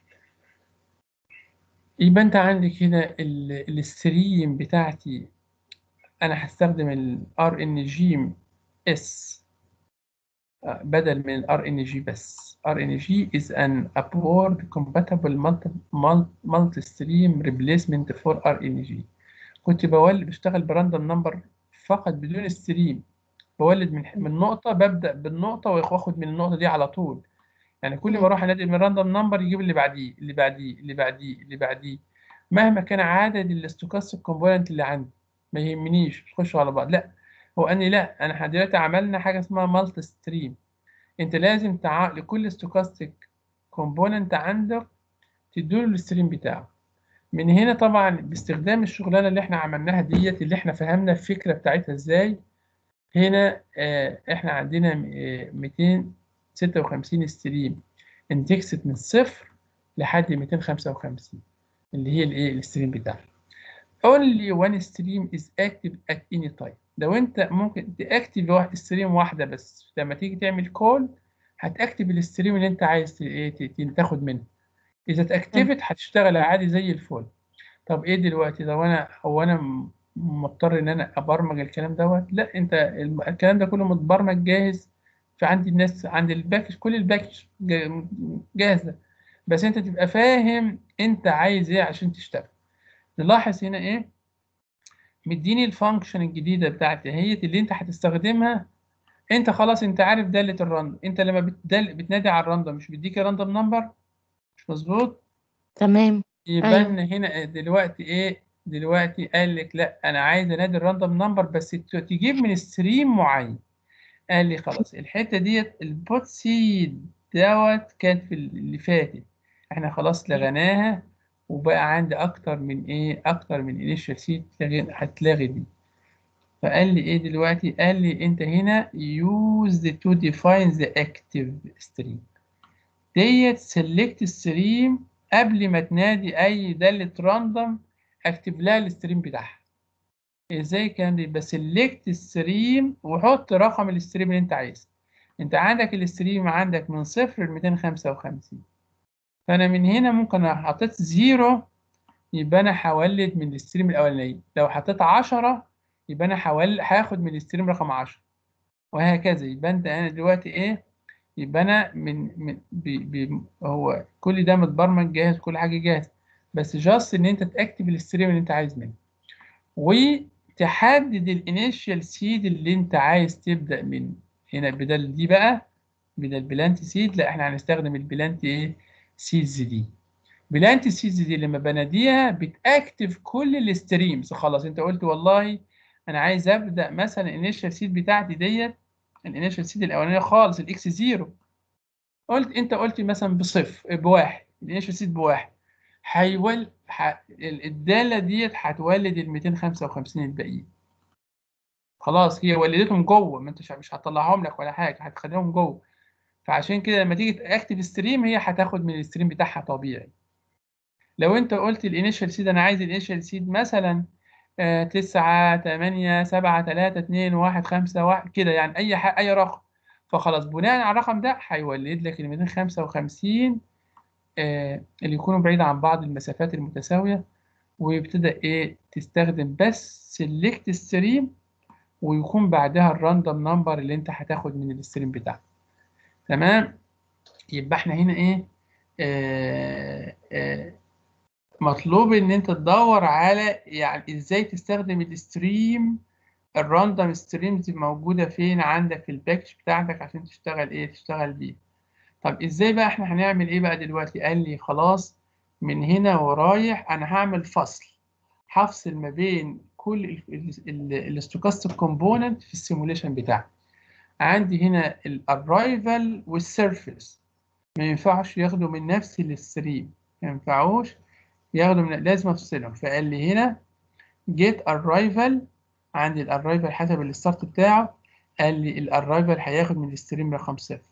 يبقى أنت عندك هنا ال- الستريم بتاعتي أنا هستخدم ال RNG-S آه، بدل من ال RNG بس RNG is an upward compatible multi multi multi stream replacement for RNG كنت بولد بشتغل براندوم نمبر فقط بدون ستريم بولد من من نقطة ببدأ بالنقطة واخد من النقطة دي على طول يعني كل ما اروح انادي من راندوم نمبر يجيب اللي بعديه اللي بعديه اللي بعديه اللي بعديه مهما كان عدد الاستوكاستيك كومبوننت اللي عندي ما يهمنيش يخشوا على بعض لا هو اني لا انا دلوقتي عملنا حاجه اسمها مالتي ستريم انت لازم تع... لكل استوكاستيك كومبوننت عندك تديله الستريم بتاعه من هنا طبعا باستخدام الشغلانه اللي احنا عملناها ديت اللي احنا فهمنا الفكره بتاعتها ازاي هنا آه، احنا عندنا آه، 256 ستريم اندكست من صفر لحد 255 اللي هي الايه الستريم بتاعها only one stream is active at any time لو انت ممكن تاكتف واحد ستريم واحده بس لما تيجي تعمل كول هتاكتف الستريم اللي انت عايز ت- ايه ت- ت- تاخد منه اذا اتاكتفت هتشتغل عادي زي الفل طب ايه دلوقتي لو انا هو انا م- مضطر ان انا ابرمج الكلام دوت لا انت الم- الكلام ده كله متبرمج جاهز فعندي الناس عند الباكج كل الباكج جا- جاهزه بس انت تبقى فاهم انت عايز ايه عشان تشتغل نلاحظ هنا ايه مديني الفانكشن الجديده بتاعتي هي اللي انت هتستخدمها انت خلاص انت عارف داله الراندوم انت لما بتدل... بتنادي على الراندوم مش بيديك راندوم نمبر مش مظبوط تمام يبقى أيوة. إن هنا دلوقتي ايه دلوقتي قال لك لا انا عايز انادي الراندوم نمبر بس ت- تجيب من ستريم معين قال لي خلاص الحته ديت البوت سيد دوت كانت في اللي فاتت احنا خلاص لغيناها وبقى عندي اكتر من ايه اكتر من انيشال سيد هتلغي دي فقال لي ايه دلوقتي قال لي انت هنا use to define the active stream ديت select stream قبل ما تنادي اي دالة راندوم اكتب لها الستريم بتاعها ازاي كان يبقى سيلكت الستريم وحط رقم الستريم اللي انت عايزه انت عندك الستريم عندك من صفر ل 255 فانا من هنا ممكن لو حطيت زيرو يبقى انا هولد من الستريم الاولاني لو حطيت 10 يبقى انا هول هاخد من الستريم رقم 10 وهكذا يبقى انت انا دلوقتي ايه يبقى انا من من بي بي هو كل ده متبرمج جاهز كل حاجه جاهز بس جاست ان انت تاكتب الستريم اللي انت عايز منه وتحدد الانيشال سيد اللي انت عايز تبدا منه هنا بدل دي بقى بدل بلانت سيد لا احنا هنستخدم البلانت ايه سيدز دي بلانت سيدز دي لما بناديها بتاكتف كل الستريمز خلاص انت قلت والله انا عايز ابدا مثلا الانيشال سيد بتاعتي ديت الانيشال سيد الاولانيه خالص الاكس زيرو قلت انت قلت مثلا بصفر بواحد الانيشال سيد بواحد هيول ح... الداله ديت هتولد ال 255 الباقيين خلاص هي ولدتهم جوه ما انتش مش هتطلعهم لك ولا حاجه هتخليهم جوه فعشان كده لما تيجي تاكتف ستريم هي هتاخد من الستريم بتاعها طبيعي لو انت قلت الانيشال سيد انا عايز الانيشال سيد مثلا آه تسعة تمانية سبعة تلاتة اتنين واحد خمسة واحد كده يعني أي ح... أي رقم فخلاص بناء على الرقم ده هيولد لك ال 255 آه اللي يكونوا بعيد عن بعض المسافات المتساوية ويبتدأ إيه تستخدم بس سيلكت ستريم ويكون بعدها الراندوم نمبر اللي أنت هتاخد من الستريم بتاعك تمام يبقى إحنا هنا إيه آه آه مطلوب ان انت تدور على يعني ازاي تستخدم الستريم الراندوم ستريمز موجوده فين عندك في الباكج بتاعتك عشان تشتغل ايه تشتغل بيه طب ازاي بقى احنا هنعمل ايه بقى دلوقتي قال لي خلاص من هنا ورايح انا هعمل فصل هفصل ما بين كل الاستوكاستيك كومبوننت في السيموليشن بتاعي عندي هنا الاررايفل والسيرفيس ما ينفعش ياخدوا من نفس الستريم ما ينفعوش ياخدوا من لازم افصلهم فقال لي هنا get arrival عندي الاررايفل حسب الستارت بتاعه قال لي الاررايفل هياخد من الستريم رقم صفر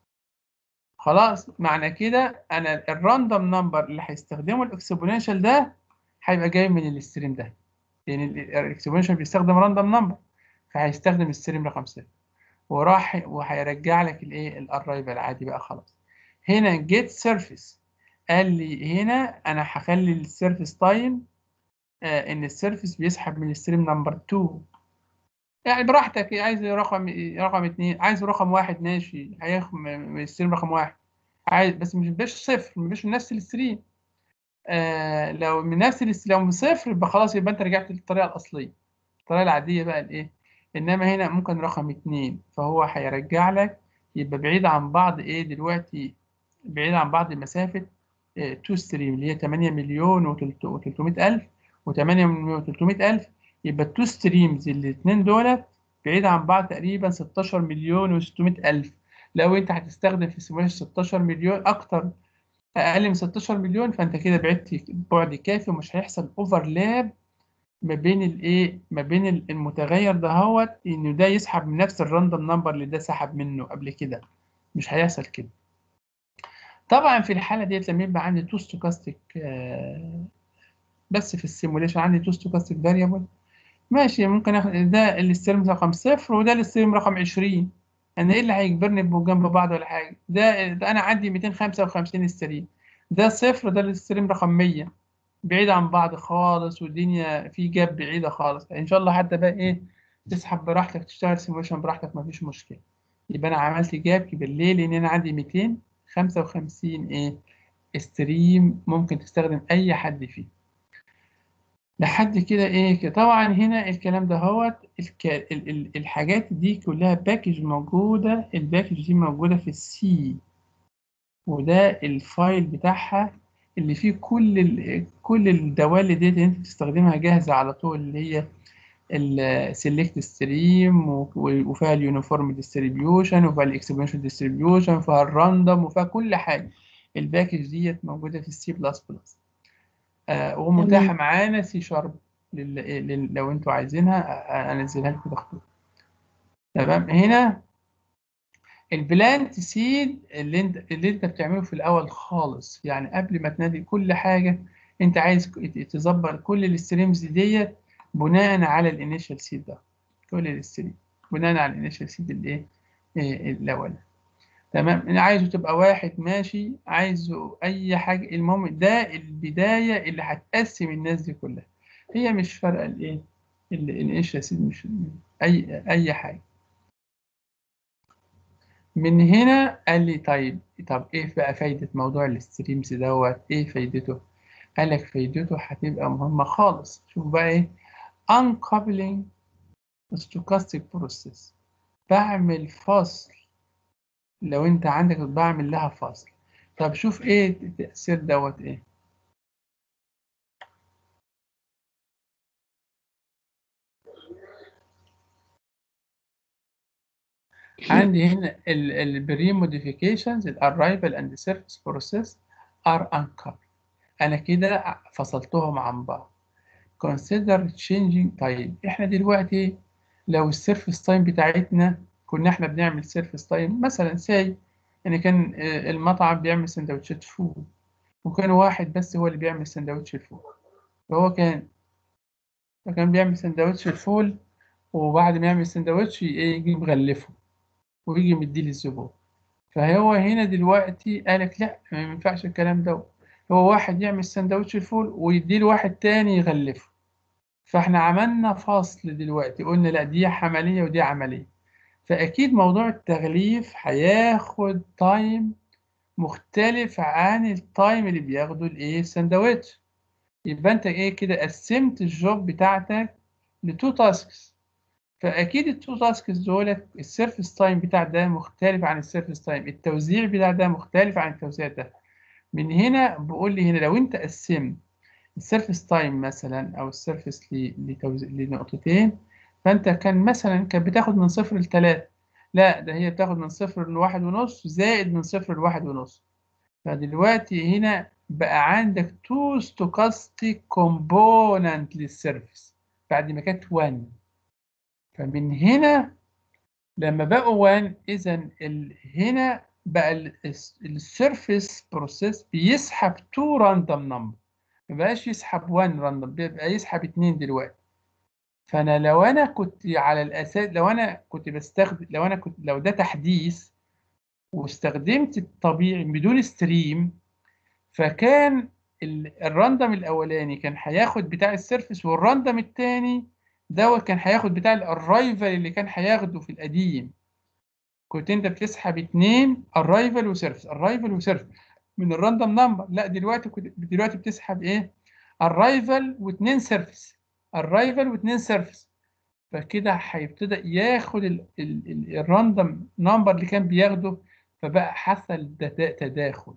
خلاص معنى كده انا الراندوم نمبر اللي هيستخدمه الاكسبوننشال ده هيبقى جاي من الستريم ده لان الاكسبوننشال بيستخدم راندوم نمبر فهيستخدم الستريم رقم صفر وراح وهيرجع لك الايه الاررايفل عادي بقى خلاص هنا get surface قال لي هنا انا هخلي السيرفيس تايم آه ان السيرفيس بيسحب من الستريم نمبر 2 يعني براحتك عايز رقم رقم اتنين عايز رقم واحد ماشي هياخد من الستريم رقم واحد عايز بس مش بيش صفر مش من نفس الستريم آه لو من نفس الستريم لو من صفر يبقى خلاص يبقى انت رجعت للطريقه الاصليه الطريقه العاديه بقى الايه انما هنا ممكن رقم اتنين فهو هيرجع لك يبقى بعيد عن بعض ايه دلوقتي بعيد عن بعض مسافه تو ستريم اللي هي 8 مليون و300 ألف و8 مليون و300 ألف يبقى التو ستريمز الاثنين دولت بعيد عن بعض تقريبا 16 مليون و600 ألف لو أنت هتستخدم في السيموليشن 16 مليون أكتر أقل من 16 مليون فأنت كده بعدت بعد كافي ومش هيحصل اوفرلاب ما بين الايه ما بين المتغير ده هوت انه ده يسحب من نفس الراندوم نمبر اللي ده سحب منه قبل كده مش هيحصل كده طبعا في الحاله ديت لما يبقى عندي تو ستوكاستيك بس في السيموليشن عندي تو ستوكاستيك فاريبل ماشي ممكن اخد ده الستريم رقم صفر وده الستريم رقم 20 انا ايه اللي هيجبرني يبقوا جنب بعض ولا حاجه ده, ده انا عندي 255 ستريم ده صفر ده الستريم رقم 100 بعيد عن بعض خالص والدنيا في جاب بعيده خالص ان شاء الله حتى بقى ايه تسحب براحتك تشتغل سيموليشن براحتك مفيش مشكله يبقى انا عملت جاب بالليل لان انا عندي 200 55 ايه ستريم ممكن تستخدم اي حد فيه لحد كده ايه كده طبعا هنا الكلام ده هو الك... ال... ال... الحاجات دي كلها باكج موجودة الباكج دي موجودة في السي وده الفايل بتاعها اللي فيه كل ال... كل الدوال ديت اللي انت بتستخدمها جاهزة على طول اللي هي السيلكت ستريم وفيها اليونيفورم ديستريبيوشن وفيها الاكسبوننشال ديستريبيوشن وفيها الراندوم وفيها كل حاجه الباكج ديت موجوده في السي بلس بلس ومتاحه تمام. معانا سي شارب لو انتوا عايزينها آه، انزلها لكم تاخدوها تمام هنا البلانت سيد اللي انت اللي انت بتعمله في الاول خالص يعني قبل ما تنادي كل حاجه انت عايز تظبط كل الستريمز ديت بناء على الانيشال سيد ده كل الستريم بناء على الانيشال سيد الايه إيه الاول تمام انا عايزه تبقى واحد ماشي عايزه اي حاجه المهم ده البدايه اللي هتقسم الناس دي كلها هي مش فارقه الايه الانيشال سيد مش اي اي حاجه من هنا قال لي طيب طب ايه بقى فايدة موضوع الستريمز دوت ايه فايدته قال لك فايدته هتبقى مهمة خالص شوف بقى ايه uncoupling stochastic process بعمل فصل لو انت عندك بعمل لها فصل طب شوف ايه التأثير دوت ايه عندي هنا البري موديفيكيشنز الاررايفل اند سيرفيس بروسيس ار uncoupled انا كده فصلتهم عن بعض consider changing طيب احنا دلوقتي لو السيرفيس تايم بتاعتنا كنا احنا بنعمل سيرفيس تايم مثلا ساي يعني كان آه، المطعم بيعمل سندوتشات فول وكان واحد بس هو اللي بيعمل سندوتش الفول فهو كان فكان بيعمل سندوتش الفول وبعد ما يعمل سندوتش ايه يجي مغلفه ويجي مديه للزبون فهو هنا دلوقتي قالك لا ما ينفعش الكلام ده هو واحد يعمل سندوتش الفول ويديه لواحد تاني يغلفه فاحنا عملنا فصل دلوقتي قلنا لا دي عملية ودي عملية فأكيد موضوع التغليف هياخد تايم مختلف عن التايم اللي بياخده الايه السندوتش يبقى انت ايه كده قسمت الجوب بتاعتك لتو تاسكس فاكيد التو تاسكس دولت السيرفيس تايم بتاع ده مختلف عن السيرفيس تايم التوزيع بتاع ده مختلف عن التوزيع ده من هنا بقول لي هنا لو انت قسمت السيرفيس تايم مثلا او السيرفيس لنقطتين فانت كان مثلا كانت بتاخد من صفر لثلاثة لا ده هي بتاخد من صفر لواحد ونص زائد من صفر لواحد ونص فدلوقتي هنا بقى عندك تو ستوكاستيك كومبوننت للسيرفيس بعد ما كانت 1 فمن هنا لما بقوا 1 اذا هنا بقى السيرفيس بروسيس بيسحب 2 راندوم نمبر ما بقاش يسحب 1 راندوم بيبقى يسحب 2 دلوقتي فانا لو انا كنت على الاساس لو انا كنت بستخدم لو انا كنت لو ده تحديث واستخدمت الطبيعي بدون ستريم فكان الراندوم الاولاني كان هياخد بتاع السيرفيس والراندوم الثاني دوت كان هياخد بتاع الرايفل اللي كان هياخده في القديم كنت انت بتسحب اتنين الرايفل وسيرفيس الرايفل وسيرفيس من الراندوم نمبر لا دلوقتي كنت دلوقتي بتسحب ايه الرايفل واتنين سيرفيس الرايفل واتنين سيرفيس فكده هيبتدى ياخد الراندوم نمبر اللي كان بياخده فبقى حصل تداخل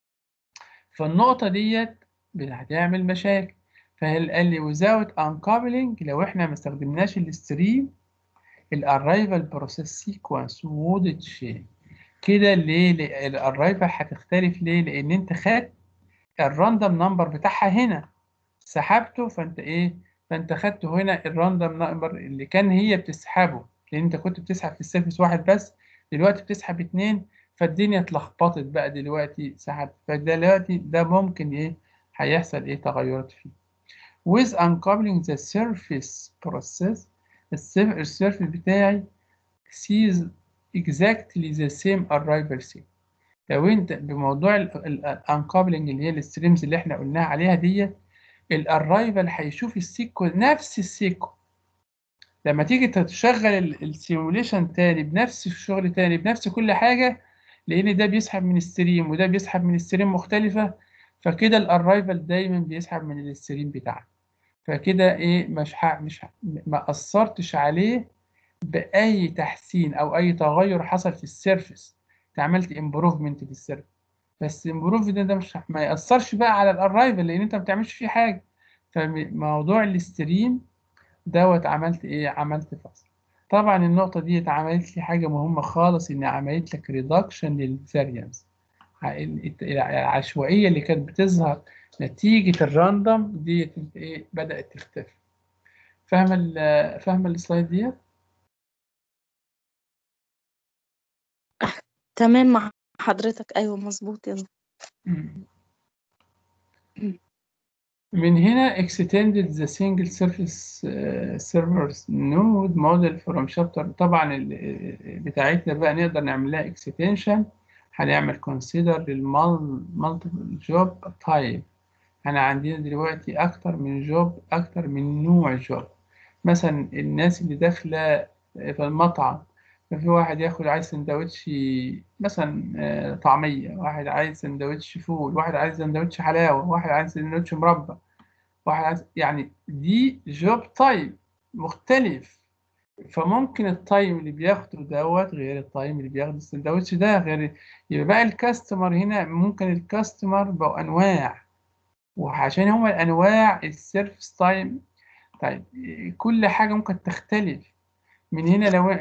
فالنقطة ديت هتعمل مشاكل فهل قال لي without uncoupling لو احنا ما استخدمناش الستريم الاررايفل بروسيس سيكونس وود تشين كده ليه الاررايفل هتختلف ليه لان انت خدت الراندوم نمبر بتاعها هنا سحبته فانت ايه فانت خدته هنا الراندوم نمبر اللي كان هي بتسحبه لان انت كنت بتسحب في السيرفيس واحد بس دلوقتي بتسحب اتنين فالدنيا اتلخبطت بقى دلوقتي سحب فدلوقتي ده ممكن ايه هيحصل ايه تغيرات فيه with uncoupling the surface process السيرفيس بتاعي sees exactly the same arrival state لو انت بموضوع الانكابلنج اللي هي الستريمز اللي احنا قلناها عليها ديت الاررايفل هيشوف السيكو نفس السيكو لما تيجي تشغل السيموليشن تاني بنفس الشغل تاني بنفس كل حاجه لان ده بيسحب من ستريم وده بيسحب من ستريم مختلفه فكده الاررايفل دايما بيسحب من الستريم بتاعك فكده ايه مش ح... مش ح... ما اثرتش عليه باي تحسين او اي تغير حصل في السيرفيس انت عملت امبروفمنت في السيرفيس بس امبروف ده, ده مش ما ياثرش بقى على الاررايفل لان انت ما بتعملش فيه حاجه فموضوع الاستريم دوت عملت ايه عملت فصل طبعا النقطة دي عملت لي حاجة مهمة خالص إن عملت لك ريدكشن للفاريانس العشوائية اللي كانت بتظهر نتيجة الراندوم دي ايه بدأت تختفي فاهمة ال فاهمة السلايد ديت؟ تمام مع حضرتك أيوه مظبوط يا من هنا extended the single surface uh, servers node model from chapter طبعا ال- بتاعتنا بقى نقدر نعمل لها extension هنعمل consider للمال multiple job type احنا عندنا دلوقتي اكتر من جوب اكتر من نوع جوب مثلا الناس اللي داخله في المطعم ففي واحد ياخد عايز سندوتش مثلا آه، طعمية واحد عايز سندوتش فول واحد عايز سندوتش حلاوة واحد عايز سندوتش مربى واحد عايز يعني دي جوب تايب مختلف فممكن التايم اللي بياخده دوت غير التايم اللي بياخده السندوتش ده غير يبقى بقى الكاستمر هنا ممكن الكاستمر بقوا أنواع وعشان هما الأنواع السيرفس تايم طيب كل حاجة ممكن تختلف من هنا لو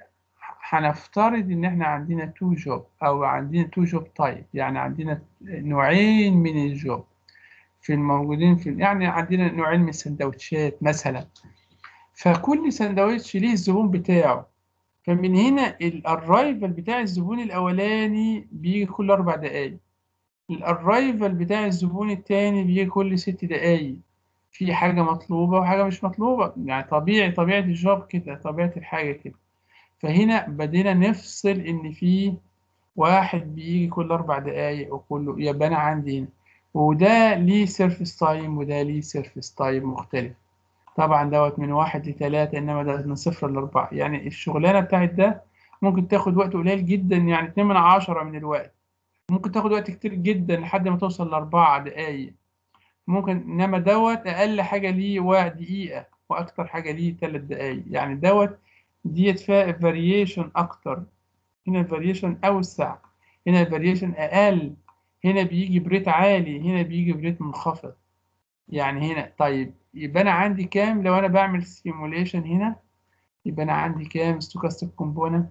هنفترض إن إحنا عندنا تو جوب أو عندنا تو جوب تايب يعني عندنا نوعين من الجوب في الموجودين في يعني عندنا نوعين من السندوتشات مثلا فكل سندوتش ليه الزبون بتاعه فمن هنا الأرايفل بتاع الزبون الأولاني بيجي كل أربع دقايق الأرايفل بتاع الزبون التاني بيجي كل ست دقايق في حاجة مطلوبة وحاجة مش مطلوبة يعني طبيعي طبيعة الجوب كده طبيعة الحاجة كده فهنا بدينا نفصل إن في واحد بيجي كل أربع دقايق وكله يبقى أنا عندي هنا وده ليه سيرفيس تايم وده ليه سيرفيس تايم مختلف طبعا دوت من واحد لتلاتة إنما ده من صفر لأربعة يعني الشغلانة بتاعت ده ممكن تاخد وقت قليل جدا يعني اتنين من عشرة من الوقت ممكن تاخد وقت كتير جدا لحد ما توصل لأربعة دقايق ممكن إنما دوت أقل حاجة ليه واحد دقيقة وأكتر حاجة ليه تلات دقايق يعني دوت ديت فيها فاريشن أكتر هنا الفاريشن أوسع هنا الفاريشن أقل هنا بيجي بريت عالي هنا بيجي بريت منخفض يعني هنا طيب يبقى أنا عندي كام لو أنا بعمل سيموليشن هنا يبقى أنا عندي كام ستوكاستيك كومبوننت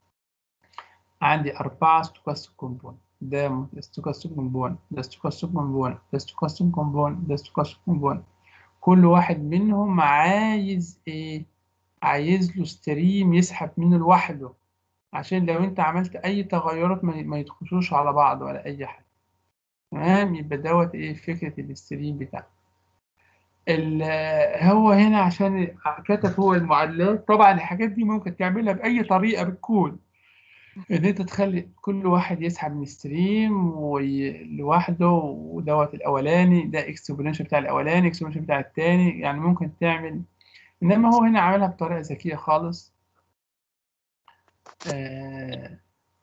عندي أربعة ستوكاستيك كومبوننت ده ستوكاستيك كومبوننت ده ستوكاستيك كومبوننت ده ستوكاستيك كومبوننت ده ستوكاستيك كومبوننت كل واحد منهم عايز إيه عايز له ستريم يسحب منه لوحده عشان لو انت عملت اي تغيرات ما ما يدخلوش على بعض ولا اي حاجه تمام يبقى دوت ايه فكره الاستريم بتاعه ال- هو هنا عشان كتب هو المعادلات طبعا الحاجات دي ممكن تعملها باي طريقه بالكود ان انت تخلي كل واحد يسحب من ستريم لوحده ودوت الاولاني ده اكسبوننشال بتاع الاولاني اكسبوننشال بتاع التاني يعني ممكن تعمل انما هو هنا عملها بطريقه ذكيه خالص آه،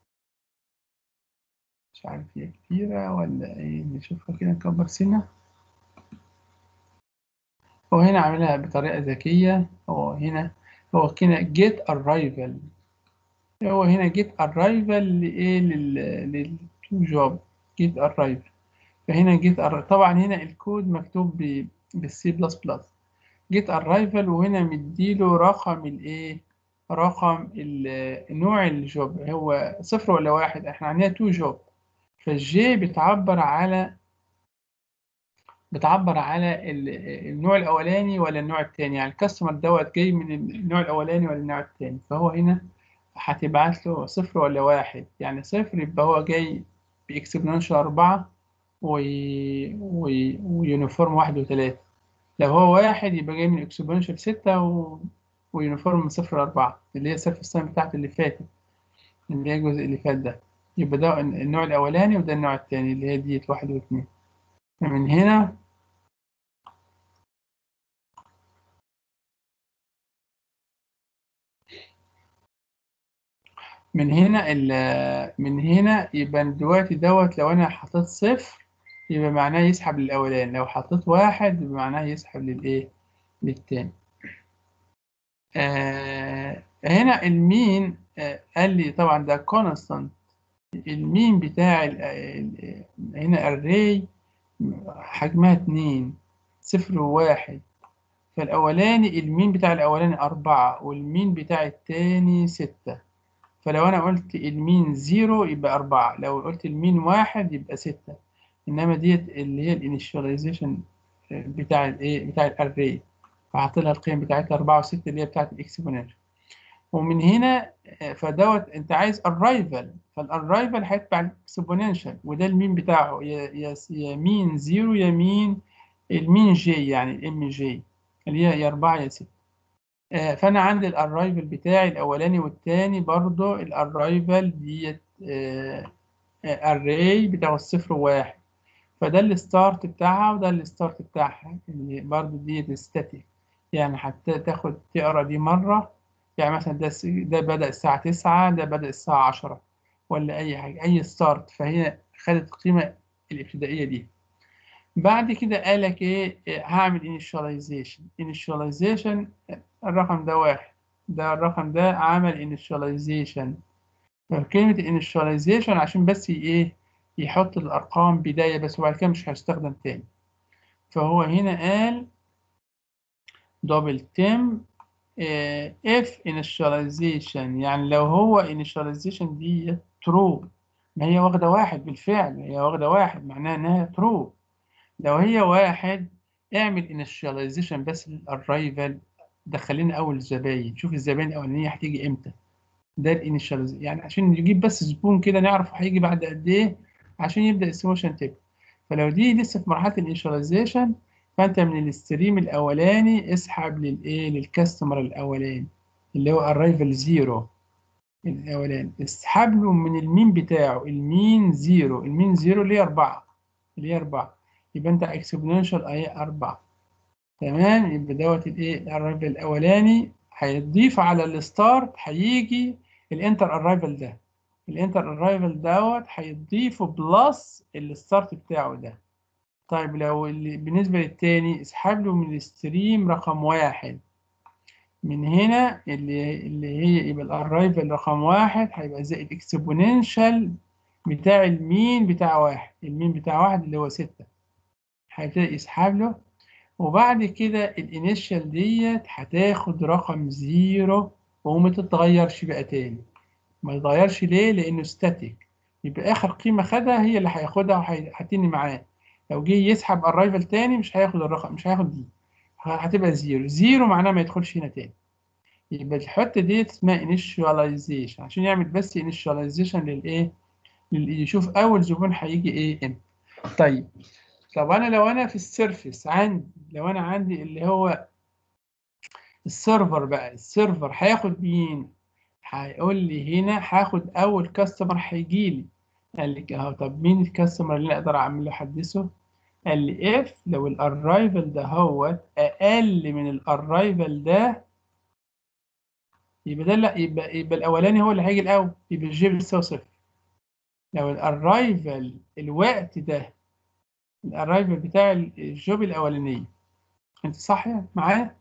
مش عارف هي كتيرة ولا ايه نشوفها كده نكبر سنة هو هنا عاملها بطريقة ذكية هو هنا هو كده get arrival هو هنا get arrival لإيه لل لل to job get arrival فهنا get arrival طبعا هنا الكود مكتوب ب بالسي بلس بلس get arrival وهنا مديله رقم الإيه رقم ال- نوع الجوب هو صفر ولا واحد احنا عندنا تو جوب فالجي بتعبر على بتعبر على ال- النوع الاولاني ولا النوع الثاني يعني الكاستمر دوت جاي من النوع الاولاني ولا النوع الثاني فهو هنا هتبعت له صفر ولا واحد يعني صفر يبقى هو جاي باكسبوننشال أربعة وي... وي... ويونيفورم واحد وثلاثة لو هو واحد يبقى جاي من اكسبوننشال ستة و... ويونيفورم من صفر لأربعة اللي هي السيرفس تايم بتاعته اللي فاتت اللي هي الجزء اللي فات ده يبقى ده النوع الأولاني وده النوع الثاني اللي هي ديت واحد واثنين فمن هنا من هنا ال- من هنا يبقى دلوقتي دوت لو أنا حطيت صفر يبقى معناه يسحب للأولاني لو حطيت واحد يبقى معناه يسحب للإيه للتاني آه هنا المين آه قال لي طبعا ده كونستانت المين بتاع ال ال هنا array حجمها اتنين صفر وواحد فالأولاني المين بتاع الأولاني أربعة والمين بتاع التاني ستة فلو أنا قلت المين زيرو يبقى أربعة لو قلت المين واحد يبقى ستة إنما ديت اللي هي الانيشاليزيشن بتاع الإيه بتاع الأري فحط لها القيم بتاعتها أربعة وستة اللي هي بتاعت الإكسبوننشال ومن هنا فدوت أنت عايز الرايفل فالرايفل هيتبع الإكسبوننشال وده المين بتاعه يا يا يا مين زيرو يا مين المين جي يعني الام جي اللي هي يا أربعة يا ستة آه، فأنا عندي الأرايفل بتاعي الأولاني والتاني برضو الأرايفل ديت أري بتاع الصفر وواحد فده الستارت بتاعها وده الستارت بتاعها اللي برضو ديت ستاتيك يعني حتى تاخد تقرا دي مرة يعني مثلا ده س- ده بدأ الساعة تسعة ده بدأ الساعة عشرة ولا أي حاجة أي ستارت فهي خدت القيمة الابتدائية دي بعد كده قالك ايه إيه، هعمل initialization initialization الرقم ده واحد ده الرقم ده عمل initialization فكلمة initialization عشان بس ي- ايه يحط الأرقام بداية بس وبعد كده مش هيستخدم تاني فهو هنا قال double temp آه، if initialization يعني لو هو initialization دي true ما هي واخدة واحد بالفعل هي واخدة واحد معناها إنها true لو هي واحد اعمل initialization بس للاررايفل دخلنا اول الزباين شوف الزباين الاولانيه هتيجي امتى ده الانيشاليزيشن يعني عشان نجيب بس زبون كده نعرف هيجي بعد قد ايه عشان يبدا السيموشن تبقى فلو دي لسه في مرحله الانيشاليزيشن فانت من الستريم الاولاني اسحب للايه للكاستمر الاولاني اللي هو الرايفل زيرو الاولاني اسحب له من المين بتاعه المين زيرو المين زيرو اللي هي اربعه اللي هي اربعه يبقى انت اكسبوننشال اهي اربعه تمام يبقى دوت الايه الرايفل الاولاني هيضيف على الستارت هيجي الانتر ارايفل ده الانتر ارايفل دوت هيضيفه بلس الستارت بتاعه ده طيب لو اللي بالنسبه للتاني اسحب له من الستريم رقم واحد من هنا اللي اللي هي يبقى الارايفل رقم واحد هيبقى زي الاكسبوننشال بتاع المين بتاع واحد المين بتاع واحد اللي هو ستة هيبتدي يسحب له وبعد كده الانيشال ديت هتاخد رقم زيرو وما تتغيرش بقى تاني ما يتغيرش ليه لانه ستاتيك يبقى اخر قيمه خدها هي اللي هياخدها وهتني معاه لو جه يسحب الرايفل تاني مش هياخد الرقم مش هياخد دي هتبقى زيرو زيرو معناه ما يدخلش هنا تاني يبقى الحته ديت اسمها initialization عشان يعمل بس initialization للايه لل- يشوف اول زبون هيجي ايه امتى طيب طب انا لو انا في السيرفيس عندي لو انا عندي اللي هو السيرفر بقى السيرفر هياخد مين هيقول لي هنا هاخد اول كاستمر هيجي لي قال لك اهو طب مين الكاستمر اللي اقدر اعمل له حدثه قال لي اف لو الاررايفل ده هو اقل من الاررايفل ده يبقى ده لا يبقى يبقى الاولاني هو اللي هيجي الاول يبقى الجي بتساوي صفر لو الاررايفل الوقت ده الاررايفل بتاع الجوب الاولانيه انت صح معايا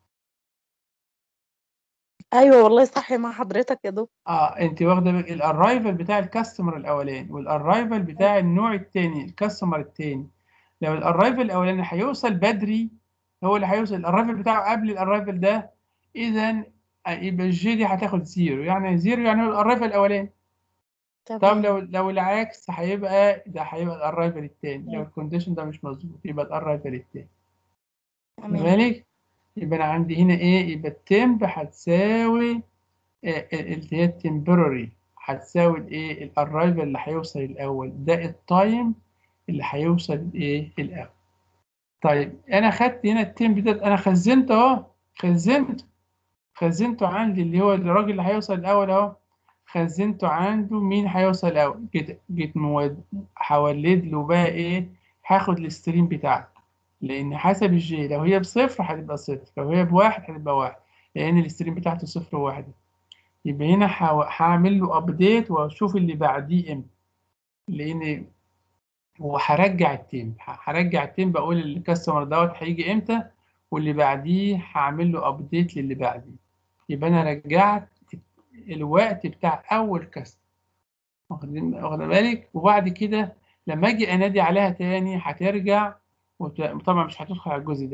ايوه والله صح مع حضرتك يا دكتور اه انت واخده بالك الاررايفل بتاع الكاستمر الاولاني والاررايفل بتاع النوع الثاني الكاستمر الثاني لو الاررايفل الاولاني هيوصل بدري هو اللي هيوصل الاررايفل بتاعه قبل الاررايفل ده اذا يبقى الجي دي هتاخد زيرو يعني زيرو يعني هو الاررايفل الاولاني طب تمام لو لو العكس هيبقى ده هيبقى الاررايفل الثاني لو الكونديشن ده مش مظبوط يبقى الاررايفل الثاني تمام بالك يبقى انا عندي هنا ايه يبقى التمب هتساوي آه، اللي هي التمبرري هتساوي الايه الاررايفل اللي هيوصل الاول ده التايم اللي هيوصل الايه الاول طيب انا خدت هنا التمب ده انا خزنته اهو خزنته خزنته عندي اللي هو الراجل اللي هيوصل الاول اهو خزنته عنده مين هيوصل الاول جيت جيت مود هولد له بقى ايه هاخد الستريم بتاعته لان حسب الجي لو هي بصفر هتبقى صفر لو هي بواحد هتبقى واحد لان الستريم بتاعته صفر وواحد يبقى هنا هو- هعمل له ابديت واشوف اللي بعديه امتى لان وهرجع التيم هرجع التيم بقول الكاستمر دوت هيجي امتى واللي بعديه هعمل له ابديت للي بعديه يبقى انا رجعت الوقت بتاع اول كاستمر واخدين واخد بالك وبعد كده لما اجي انادي عليها تاني هترجع وت- طبعا مش هتدخل على الجزء ده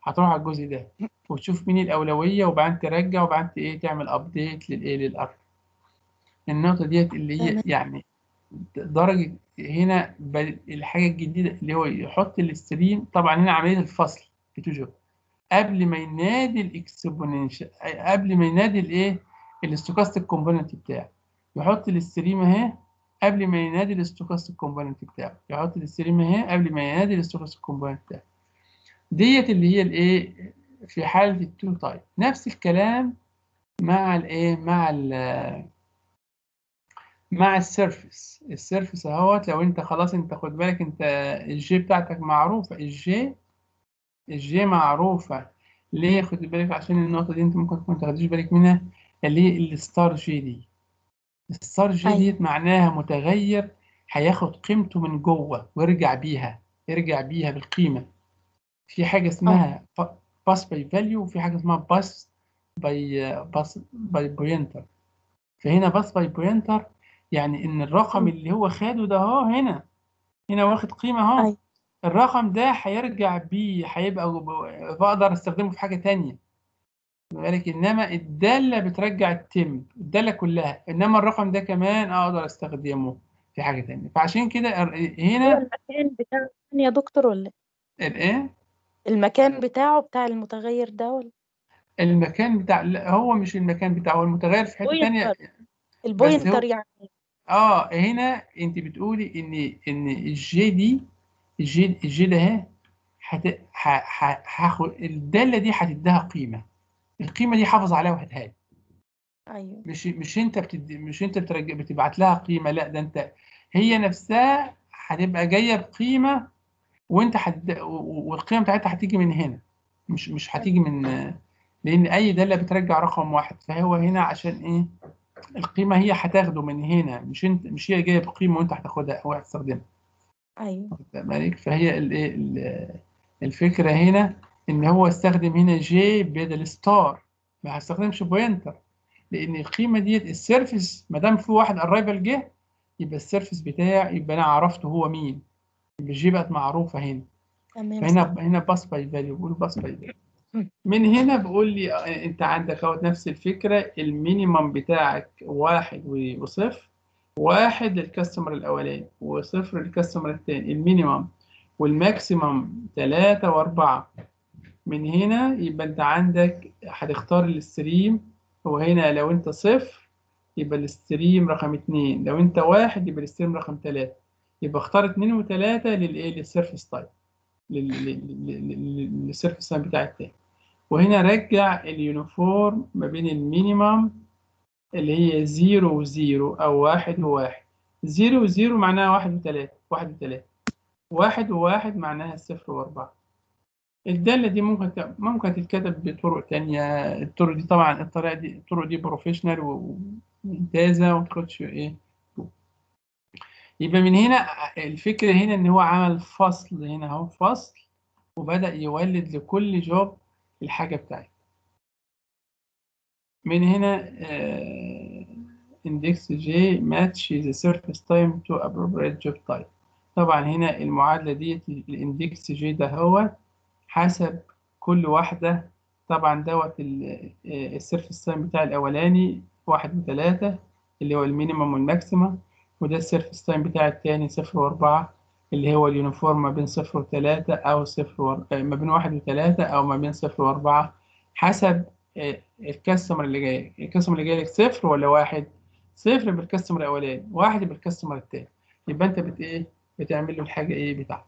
هتروح على الجزء ده وتشوف مين الاولويه وبعدين ترجع وبعدين ت- ايه تعمل ابديت للايه للارض النقطه ديت اللي هي تمام. يعني درجه هنا ب- الحاجه الجديده اللي هو يحط الستريم طبعا هنا عمليه الفصل بتوجب قبل ما ينادي الاكسبوننشال قبل ما ينادي الايه الاستوكاستيك كومبوننت بتاعه يحط الستريم اهي قبل ما ينادي الاستوكاستيك كومبوننت بتاعه يحط الستريم اهي قبل ما ينادي الاستوكاستيك كومبوننت بتاعه ديت اللي هي الايه في حاله التو تايب نفس الكلام مع الايه مع ال مع السيرفس السيرفس اهوت لو انت خلاص انت خد بالك انت الجي بتاعتك معروفه الجي الجي معروفه ليه خد بالك عشان النقطه دي انت ممكن تكون تاخديش بالك منها اللي هي الستار جي دي الستار جي أيوة. ديت معناها متغير هياخد قيمته من جوه ويرجع بيها يرجع بيها بالقيمه في حاجه اسمها باس باي فاليو وفي حاجه اسمها باس باي باس باي بوينتر فهنا باس باي بوينتر يعني ان الرقم مم. اللي هو خده ده اهو هنا هنا واخد قيمه اهو أيوة. الرقم ده هيرجع بيه هيبقى بقدر استخدمه في حاجه تانية خد بالك انما الداله بترجع التم الداله كلها انما الرقم ده كمان اقدر استخدمه في حاجه تانية فعشان كده هو هنا المكان بتاعه يا دكتور ولا إيه؟ الايه المكان بتاعه بتاع المتغير ده ولا المكان بتاع لا هو مش المكان بتاعه هو المتغير في حته تانية بوينتر البوينتر يعني اه هنا انت بتقولي ان ان الجي دي الجي الجي ده اهي هت ه- ه- هاخد الداله دي هتديها قيمه القيمه دي حافظ عليها وهاتها لي أيوة مش مش انت بتدي مش انت بترج... بتبعت لها قيمه لا ده انت هي نفسها هتبقى جايه بقيمه وانت حد... والقيمه بتاعتها هتيجي من هنا مش مش هتيجي من لان اي داله بترجع رقم واحد فهو هنا عشان ايه القيمه هي هتاخده من هنا مش انت مش هي جايه بقيمه وانت هتاخدها او هتستخدمها أيوة واخد بالك فهي ال- ال- الفكره هنا ان هو استخدم هنا جي بدل ستار ما هستخدمش بوينتر لان القيمه ديت السيرفيس ما دام في واحد ارايفل جه يبقى السيرفيس بتاعي يبقى انا عرفت هو مين يبقى جي بقت معروفه هنا تمام فهنا صح هنا باس باي فاليو بقول باس باي فاليو مم. من هنا بقول لي آه، انت عندك اهوت نفس الفكره المينيمم بتاعك واحد و- وصفر واحد للكاستمر الاولاني وصفر للكاستمر الثاني المينيمم والماكسيمم ثلاثة وأربعة من هنا يبقى أنت عندك هتختار الستريم وهنا لو أنت صفر يبقى الستريم رقم اتنين لو أنت واحد يبقى الستريم رقم تلاتة يبقى اختار اتنين وتلاتة للإيه للسيرفيس تايب للسيرفيس تايب بتاع التاني وهنا رجع اليونيفورم ما بين المينيمم اللي هي زيرو وزيرو أو واحد وواحد زيرو وزيرو معناها واحد وتلاتة واحد وتلاتة واحد وواحد معناها صفر وأربعة الدالة دي ممكن ت- ممكن تتكتب بطرق تانية الطرق دي طبعا الطريقة دي الطرق دي بروفيشنال وممتازة وما تاخدش إيه يبقى من هنا الفكرة هنا إن هو عمل فصل هنا أهو فصل وبدأ يولد لكل جوب الحاجة بتاعته من هنا index j match the surface time to appropriate job type طبعا هنا المعادلة ديت الاندكس j ده هو حسب كل واحدة طبعا دوت السيرفيس تايم بتاع الأولاني واحد وثلاثة اللي هو المينيمم والماكسيمم وده السيرفيس تايم بتاع التاني صفر وأربعة اللي هو اليونيفورم ما بين صفر وثلاثة أو صفر و... ما بين واحد وثلاثة أو ما بين صفر وأربعة حسب الكاستمر اللي جاي الكاستمر اللي جاي لك صفر ولا واحد صفر بالكاستمر الأولاني واحد بالكاستمر التاني يبقى أنت بت إيه بتعمل له الحاجة إيه بتاعته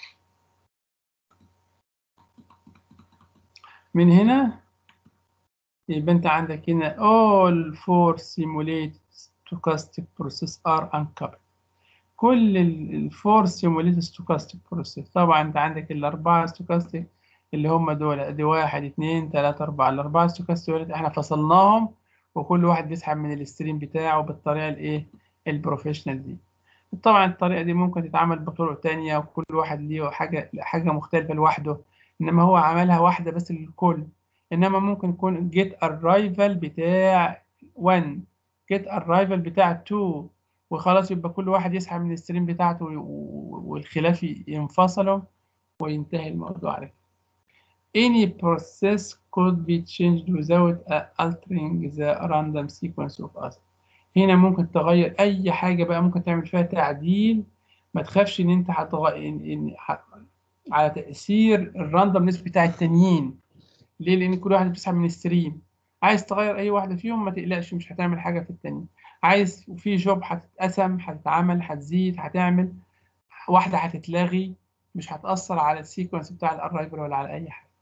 من هنا يبقى انت عندك هنا all four simulated stochastic process are uncoupled كل الفور simulated stochastic process طبعا انت عندك الاربعه stochastic اللي هم دول ادي واحد اتنين تلاته اربعه الاربعه stochastic دول احنا فصلناهم وكل واحد بيسحب من الستريم بتاعه بالطريقه الايه البروفيشنال دي طبعا الطريقه دي ممكن تتعمل بطرق تانية وكل واحد ليه حاجه حاجه مختلفه لوحده انما هو عملها واحده بس للكل انما ممكن يكون جيت ارايفل بتاع 1 جيت ارايفل بتاع 2 وخلاص يبقى كل واحد يسحب من الستريم بتاعته والخلاف ينفصلوا وينتهي الموضوع على كده any process could be changed without uh, altering the random sequence of us هنا ممكن تغير اي حاجه بقى ممكن تعمل فيها تعديل ما تخافش ان انت هتغير إن... إن... ح... على تاثير الراندومنس بتاع التانيين ليه لان كل واحد بيسحب من الستريم عايز تغير اي واحده فيهم ما تقلقش مش هتعمل حاجه في التانيين عايز في جوب هتتقسم هتتعمل هتزيد هتعمل واحده هتتلغي مش هتاثر على السيكونس بتاع الاررايفل ولا على اي حاجه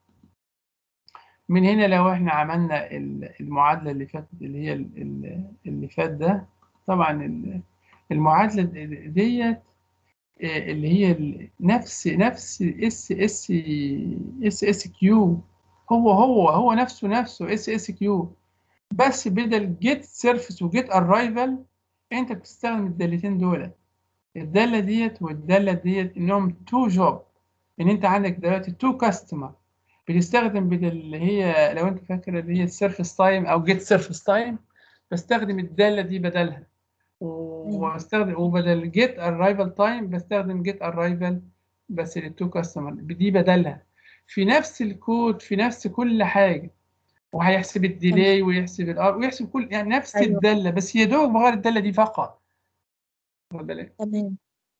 من هنا لو احنا عملنا المعادله اللي فاتت اللي هي اللي فات ده طبعا المعادله ديت اللي هي نفس نفس اس اس اس اس كيو هو هو هو نفسه نفسه اس اس كيو بس بدل جيت سيرفيس وجيت ارايفل انت بتستخدم الدالتين دول الداله ديت والداله ديت انهم تو جوب ان انت عندك دلوقتي تو كاستمر بتستخدم بدل اللي هي لو انت فاكر اللي هي السيرفيس تايم او جيت سيرفيس تايم بستخدم الداله دي بدلها واستخدم وبدل جيت ارايفل تايم بستخدم جيت ارايفل بس للتو كاستمر دي بدلها في نفس الكود في نفس كل حاجه وهيحسب الديلي ويحسب الار ويحسب كل يعني نفس أيوة. الداله بس يا دوب بغير الداله دي فقط واخد بالك تمام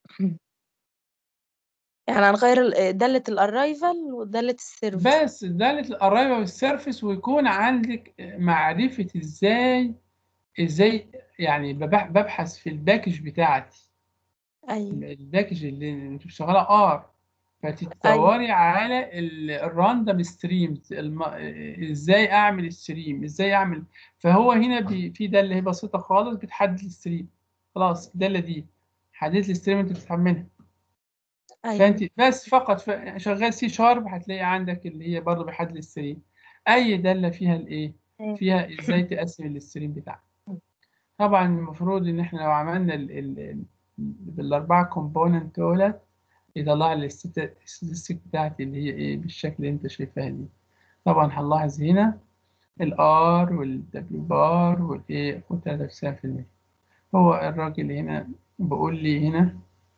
يعني هنغير ال- دالة الأرايفل ودالة السيرفيس بس داله الارايفل والسيرفيس ويكون عندك معرفه ازاي ازاي يعني ببح- ببحث في الباكج بتاعتي أيوة الباكج اللي انت شغاله ار فتدوري على الراندوم ستريمز الم... ازاي اعمل الستريم ازاي اعمل فهو هنا بي... في داله هي بسيطه خالص بتحدد الستريم خلاص الداله دي حددت الستريم انت بتسحب منها أيوة فانت بس فقط ف... شغال سي شارب هتلاقي عندك اللي هي برضه بيحدد الستريم اي داله فيها الايه أيوة. فيها ازاي تقسم الستريم بتاعك طبعا المفروض ان احنا لو عملنا ال... ال... بالاربعه كومبوننت دولت يطلع لي الستاتستيك بتاعتي اللي هي ايه بالشكل اللي انت شايفها دي طبعا هنلاحظ هنا الار والدبليو بار والايه و93% هو الراجل هنا بيقول لي هنا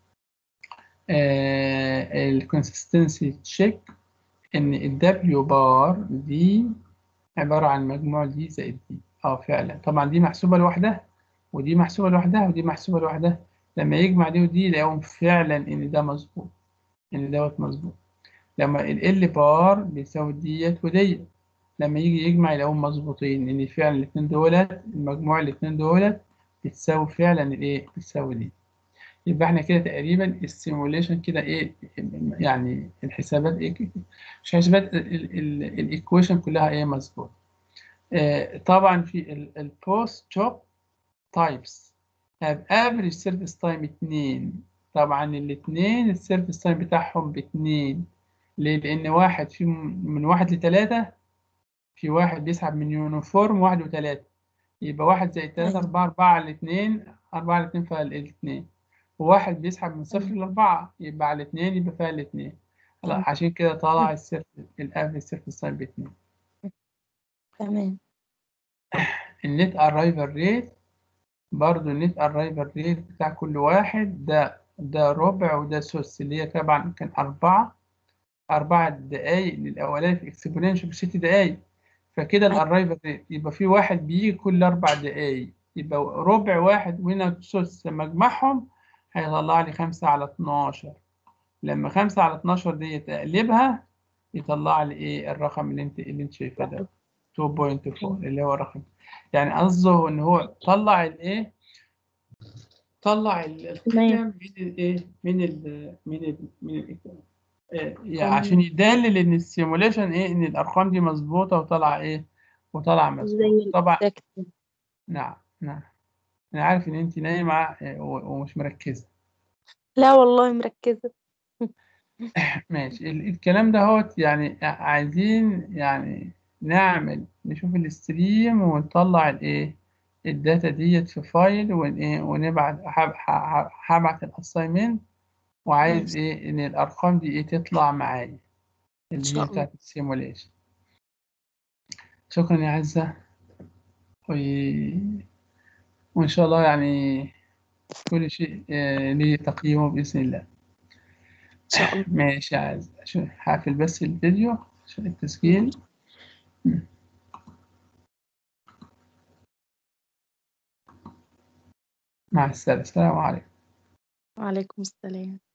آه الكونسستنسي تشيك ان الدبليو بار دي عبارة عن مجموع دي زائد دي اه فعلا طبعا دي محسوبة لوحدها ودي محسوبة لوحدها ودي محسوبة لوحدها لما يجمع دي ودي يلاقيهم فعلا ان ده مظبوط ان دوت مظبوط لما ال بار بيساوي ديت وديت لما يجي يجمع يلاقيهم مظبوطين ان فعلا الاتنين دولت المجموع الاتنين دولت بتساوي فعلا الايه بتساوي دي يبقى احنا كده تقريبا السيموليشن كده ايه يعني الحسابات ايه مش حسابات الايكويشن كلها ايه مظبوط آه طبعا في البوست جوب تايبس have average service time 2 طبعا الاثنين السيرفيس تايم بتاعهم باتنين ليه؟ لأن واحد في من واحد لتلاتة في واحد بيسحب من يونيفورم واحد وتلاتة يبقى واحد زائد تلاتة أيوة. أربعة أربعة على الاتنين أربعة على الاتنين فيها الاتنين وواحد بيسحب من صفر أيوة. لأربعة يبقى على الاتنين يبقى فيها الاتنين لا أيوة. عشان كده طلع السيرفيس الافريج سيرفيس تايم باتنين تمام النت ارايفل ريت برضو النت ارايفل ريت بتاع كل واحد ده ده ربع وده سدس اللي هي طبعا كان أربعة أربعة دقايق للأولاني في اكسبوننشال بست دقايق فكده الأرايفل ريت يبقى في واحد بيجي كل أربع دقايق يبقى ربع واحد وهنا سدس لما أجمعهم هيطلع لي خمسة على اتناشر لما خمسة على اتناشر دي تقلبها يطلع لي إيه الرقم اللي أنت اللي أنت شايفاه ده 2.4 اللي هو الرقم يعني قصده إن هو طلع الإيه طلع ال- القيم من الايه من ال من ال من ال آه، يعني عشان يدلل ان السيموليشن ايه ان الارقام دي مظبوطه وطالعه ايه وطالعه زي مظبوطه طبعا الإكزاكت نعم نعم انا عارف ان انت نايمه آه، و- ومش مركزه لا والله مركزة ماشي ال- الكلام ده هوت يعني عايزين يعني نعمل نشوف الاستريم ونطلع الايه الداتا ديت في فايل ون ايه ونبعت هب- ه- هبعت الاساينمنت وعايز ايه ان الارقام دي ايه تطلع معايا اللي شاء هي الله. بتاعت السيموليشن شكرا يا عزة و... وإن شاء الله يعني كل شيء آه، ليه تقييمه بإذن الله إن شاء الله ماشي يا عزة شو- هقفل بس الفيديو عشان التسجيل مع السلامة السلام عليكم وعليكم السلام